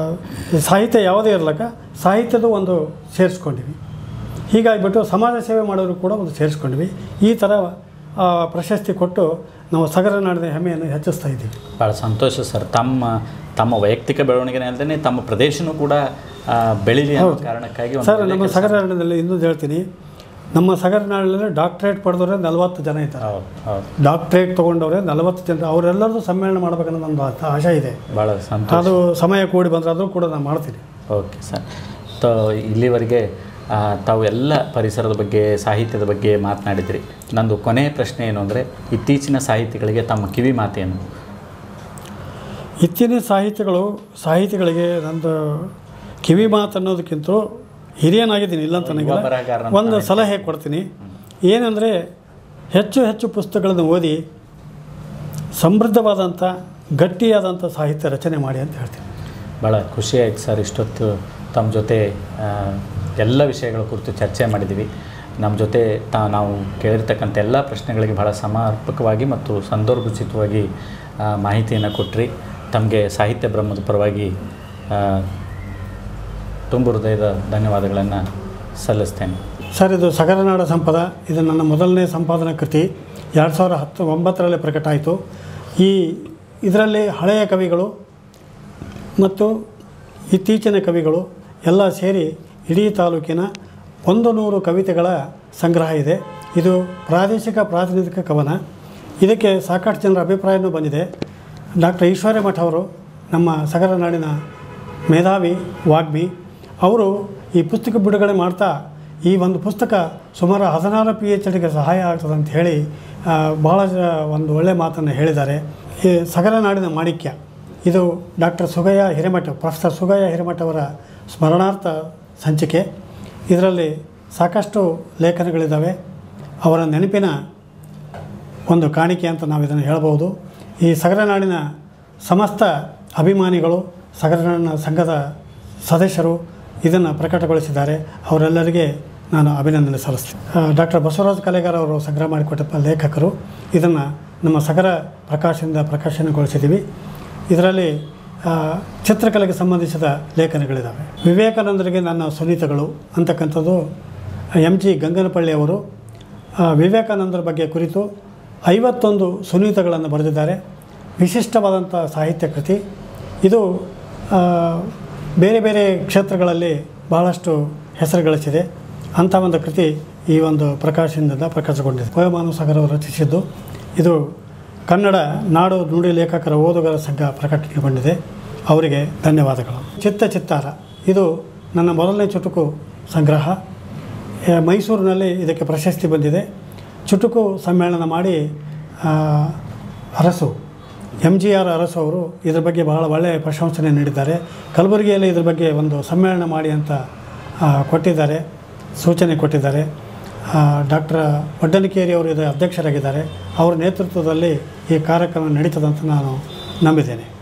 Speaker 2: ಸಾಹಿತ್ಯ ಯಾವುದೇ ಇರಲಕ್ಕ ಸಾಹಿತ್ಯದ ಒಂದು ಸೇರಿಸ್ಕೊಂಡಿವಿ ಹೀಗಾಗಿಬಿಟ್ಟು ಸಮಾಜ ಸೇವೆ ಮಾಡೋರು ಕೂಡ ಒಂದು ಸೇರಿಸ್ಕೊಂಡ್ವಿ ಈ ಥರ ಆ, ಪ್ರಶಸ್ತಿ ಕೊಟ್ಟು ನಾವು ಸಗರ ನಾಡಿನ ಹೆಮ್ಮೆಯನ್ನು ಹೆಚ್ಚಿಸ್ತಾ ಇದ್ದೀವಿ
Speaker 1: ಭಾಳ ಸಂತೋಷ ಸರ್ ತಮ್ಮ ತಮ್ಮ ವೈಯಕ್ತಿಕ ಬೆಳವಣಿಗೆನೇ ಅಲ್ಲದೆ ತಮ್ಮ ಪ್ರದೇಶನೂ ಕೂಡ ಆ, ಬೆಳೀಲಿ ಅನ್ನೋ ಕಾರಣಕ್ಕಾಗಿ ಒಂದು
Speaker 2: ಸರ್
Speaker 1: ಒಳ್ಳೆ
Speaker 2: ನಮ್ಮ
Speaker 1: ಕೆಲ್ಸ-
Speaker 2: ಸಗರ ನಾಡಿನಲ್ಲಿ ಇನ್ನೊಂದು ಹೇಳ್ತೀನಿ ನಮ್ಮ ಸಗರ ನಾಡಿನಲ್ಲಿ ಡಾಕ್ಟ್ರೇಟ್ ಪಡೆದವರೇ ನಲವತ್ತು ಜನ ಇದ್ದಾರೆ
Speaker 1: ಹೌದು ಹೌದು
Speaker 2: ಡಾಕ್ಟ್ರೇಟ್ ತೊಗೊಂಡವ್ರೆ ನಲವತ್ತು ಜನ ಅವರೆಲ್ಲರದು ಸಮ್ಮೇಳನ ಮಾಡ್ಬೇಕನ್ನೋ ಒಂದು ಆತ- ಆಶೆ ಇದೆ
Speaker 1: ಭಾಳ ಸಂತೋಷ
Speaker 2: ಅದು ಸಮಯ ಕೂಡಿ ಬಂದರೆ ಅದು ಕೂಡ ನಾನು ಮಾಡ್ತೀನಿ
Speaker 1: ಓಕೆ ಸರ್ ತ ಇಲ್ಲಿವರೆಗೆ ಆ, ತಾವು ಎಲ್ಲ ಪರಿಸರದ ಬಗ್ಗೆ ಸಾಹಿತ್ಯದ ಬಗ್ಗೆ ಮಾತನಾಡಿದ್ರಿ ನಂದು ಕೊನೆಯ ಪ್ರಶ್ನೆ ಏನು ಅಂದರೆ ಇತ್ತೀಚಿನ ಸಾಹಿತಿಗಳಿಗೆ ತಮ್ಮ ಕಿವಿ ಮಾತೇನು
Speaker 2: ಇತ್ತಿನ ಸಾಹಿತಿಗಳು ಸಾಹಿತಿಗಳಿಗೆ ನಂದು ಕಿವಿ ಮಾತು ಅನ್ನೋದಕ್ಕಿಂತ ಹಿರಿಯನಾಗಿದ್ದೀನಿ ಇಲ್ಲ ಅಂತ
Speaker 1: ಯುವ
Speaker 2: ನನಗಿಲ್ಲ
Speaker 1: ಬರಹಗಾರ ಅಂತ
Speaker 2: ಒಂದು ಸಲಹೆ ಕೊಡ್ತೀನಿ ಏನಂದರೆ ಹೆಚ್ಚು ಹೆಚ್ಚು ಪುಸ್ತಕಗಳನ್ನು ಓದಿ ಸಮೃದ್ಧವಾದಂಥ ಗಟ್ಟಿಯಾದಂಥ ಸಾಹಿತ್ಯ ರಚನೆ ಮಾಡಿ ಅಂತ ಹೇಳ್ತೀನಿ
Speaker 1: ಭಾಳ ಖುಷಿ ಆಯ್ತು ಸರ್ ಇಷ್ಟೊತ್ತು ತಮ್ಮ ಜೊತೆ ಆ, ಎಲ್ಲ ವಿಷಯಗಳ ಕುರಿತು ಚರ್ಚೆ ಮಾಡಿದ್ದೀವಿ ನಮ್ಮ ಜೊತೆ ತಾ ನಾವು ಕೇಳಿರ್ತಕ್ಕಂಥ ಎಲ್ಲ ಪ್ರಶ್ನೆಗಳಿಗೆ ಭಾಳ ಸಮರ್ಪಕವಾಗಿ ಮತ್ತು ಸಂದರ್ಭೋಚಿತವಾಗಿ ಆ, ಮಾಹಿತಿಯನ್ನು ಕೊಟ್ಟರಿ ತಮಗೆ ಸಾಹಿತ್ಯ ಬ್ರಹ್ಮದ ಪರವಾಗಿ ಆ, ತುಂಬು ಹೃದಯದ ಧನ್ಯವಾದಗಳನ್ನು ಸಲ್ಲಿಸ್ತೇನೆ
Speaker 2: ಸರ್ ಇದು ಸಗರನಾಡ ಸಂಪದ ಇದು ನನ್ನ ಮೊದಲನೇ ಸಂಪಾದನಾ ಕೃತಿ ಎರಡು ಸಾವಿರ ಹತ್ತು ಒಂಬತ್ತರಲ್ಲಿ ಪ್ರಕಟ ಆಯಿತು ಈ ಇದರಲ್ಲಿ ಹಳೆಯ ಕವಿಗಳು ಮತ್ತು ಇತ್ತೀಚಿನ ಕವಿಗಳು ಎಲ್ಲ ಸೇರಿ ಇಡೀ ತಾಲೂಕಿನ ಒಂದು ನೂರು ಕವಿತೆಗಳ ಸಂಗ್ರಹ ಇದೆ ಇದು ಪ್ರಾದೇಶಿಕ ಪ್ರಾತಿನಿಧಿಕ ಕವನ ಇದಕ್ಕೆ ಸಾಕಷ್ಟು ಜನರ ಅಭಿಪ್ರಾಯವೂ ಬಂದಿದೆ ಡಾಕ್ಟರ್ ಈಶ್ವರ್ಯ ಮಠ ಅವರು ನಮ್ಮ ಸಗರ ನಾಡಿನ ಮೇಧಾವಿ ವಾಗ್ಮಿ ಅವರು ಈ ಪುಸ್ತಕ ಬಿಡುಗಡೆ ಮಾಡ್ತಾ ಈ ಒಂದು ಪುಸ್ತಕ ಸುಮಾರು ಹದಿನಾರು ಪಿ ಎಚ್ ಡಿಗೆ ಸಹಾಯ ಆಗ್ತದೆ ಅಂತ ಹೇಳಿ ಆ, ಭಾಳ ಜ- ಒಂದು ಒಳ್ಳೆಯ ಮಾತನ್ನು ಹೇಳಿದ್ದಾರೆ ಈ ಸಗರ ನಾಡಿನ ಮಾಣಿಕ್ಯ ಇದು ಡಾಕ್ಟರ್ ಸುಗಯ್ಯ ಹಿರೇಮಠ ಪ್ರೊಫೆಸರ್ ಸುಗಯ್ಯ ಹಿರೇಮಠ ಅವರ ಸ್ಮರಣಾರ್ಥ ಸಂಚಿಕೆ ಇದರಲ್ಲಿ ಸಾಕಷ್ಟು ಲೇಖನಗಳಿದ್ದಾವೆ ಅವರ ನೆನಪಿನ ಒಂದು ಕಾಣಿಕೆ ಅಂತ ನಾವು ಇದನ್ನು ಹೇಳ್ಬೋದು ಈ ಸಗರನಾಡಿನ ಸಮಸ್ತ ಅಭಿಮಾನಿಗಳು ಸಗರನಾಡಿನ ಸಂಘದ ಸದಸ್ಯರು ಇದನ್ನು ಪ್ರಕಟಗೊಳಿಸಿದ್ದಾರೆ ಅವರೆಲ್ಲರಿಗೆ ನಾನು ಅಭಿನಂದನೆ ಸಲ್ಲಿಸ್ತೀನಿ ಡಾಕ್ಟರ್ ಬಸವರಾಜ ಕಲೆಗಾರ ಅವರು ಸಂಗ್ರಹ ಮಾಡಿಕೊಟ್ಟ ಲೇಖಕರು ಇದನ್ನು ನಮ್ಮ ಸಗರ ಪ್ರಕಾಶದಿಂದ ಪ್ರಕಾಶನಗೊಳಿಸಿದ್ದೀವಿ ಇದರಲ್ಲಿ ಆ, ಚಿತ್ರಕಲೆಗೆ ಸಂಬಂಧಿಸಿದ ಲೇಖನಗಳಿದ್ದಾವೆ ವಿವೇಕಾನಂದರಿಗೆ ನನ್ನ ಸುನೀತಗಳು ಅಂತಕ್ಕಂಥದ್ದು ಎಂ ಜಿ ಗಂಗನಪಳ್ಳಿ ಅವರು ಆ, ವಿವೇಕಾನಂದರ ಬಗ್ಗೆ ಕುರಿತು ಐವತ್ತೊಂದು ಸುನೀತಗಳನ್ನು ಬರೆದಿದ್ದಾರೆ ವಿಶಿಷ್ಟವಾದಂಥ ಸಾಹಿತ್ಯ ಕೃತಿ ಇದು ಆ, ಬೇರೆ ಬೇರೆ ಕ್ಷೇತ್ರಗಳಲ್ಲಿ ಬಹಳಷ್ಟು ಹೆಸರು ಗಳಿಸಿದೆ ಅಂಥ ಒಂದು ಕೃತಿ ಈ ಒಂದು ಪ್ರಕಾಶನದಿಂದ ಪ್ರಕಾಶಗೊಂಡಿದೆ ಪೋಯಮಾನು ಸಾಗರ್ ಅವರು ರಚಿಸಿದ್ದು ಇದು ಕನ್ನಡ ನಾಡು ನುಡಿ ಲೇಖಕರ ಓದುಗರ ಸಂಘ ಪ್ರಕಟಣೆಗೊಂಡಿದೆ ಅವರಿಗೆ ಧನ್ಯವಾದಗಳು ಚಿತ್ತ ಚಿತ್ತಾರ ಇದು ನನ್ನ ಮೊದಲನೇ ಚುಟುಕು ಸಂಗ್ರಹ ಆ, ಮೈಸೂರಿನಲ್ಲಿ ಇದಕ್ಕೆ ಪ್ರಶಸ್ತಿ ಬಂದಿದೆ ಚುಟುಕು ಸಮ್ಮೇಳನ ಮಾಡಿ ಆ, Arasu M G R Arasu ಅವರು ಇದ್ರ ಬಗ್ಗೆ ಬಹಳ ಒಳ್ಳೆಯ ಪ್ರಶಂಸನೆ ನೀಡಿದ್ದಾರೆ ಕಲಬುರಗಿಯಲ್ಲಿ ಇದ್ರ ಬಗ್ಗೆ ಒಂದು ಸಮ್ಮೇಳನ ಮಾಡಿ ಅಂತ ಆ, ಕೊಟ್ಟಿದ್ದಾರೆ ಸೂಚನೆ ಕೊಟ್ಟಿದ್ದಾರೆ ಡಾಕ್ಟರ್ ಒಡ್ಡನಕೇರಿ ಅವರು ಇದರ ಅಧ್ಯಕ್ಷರಾಗಿದ್ದಾರೆ ಅವರ ನೇತೃತ್ವದಲ್ಲಿ ಈ ಕಾರ್ಯಕ್ರಮ ನಡೀತದಂತ ನಾನು ನಂಬಿದ್ದೇನೆ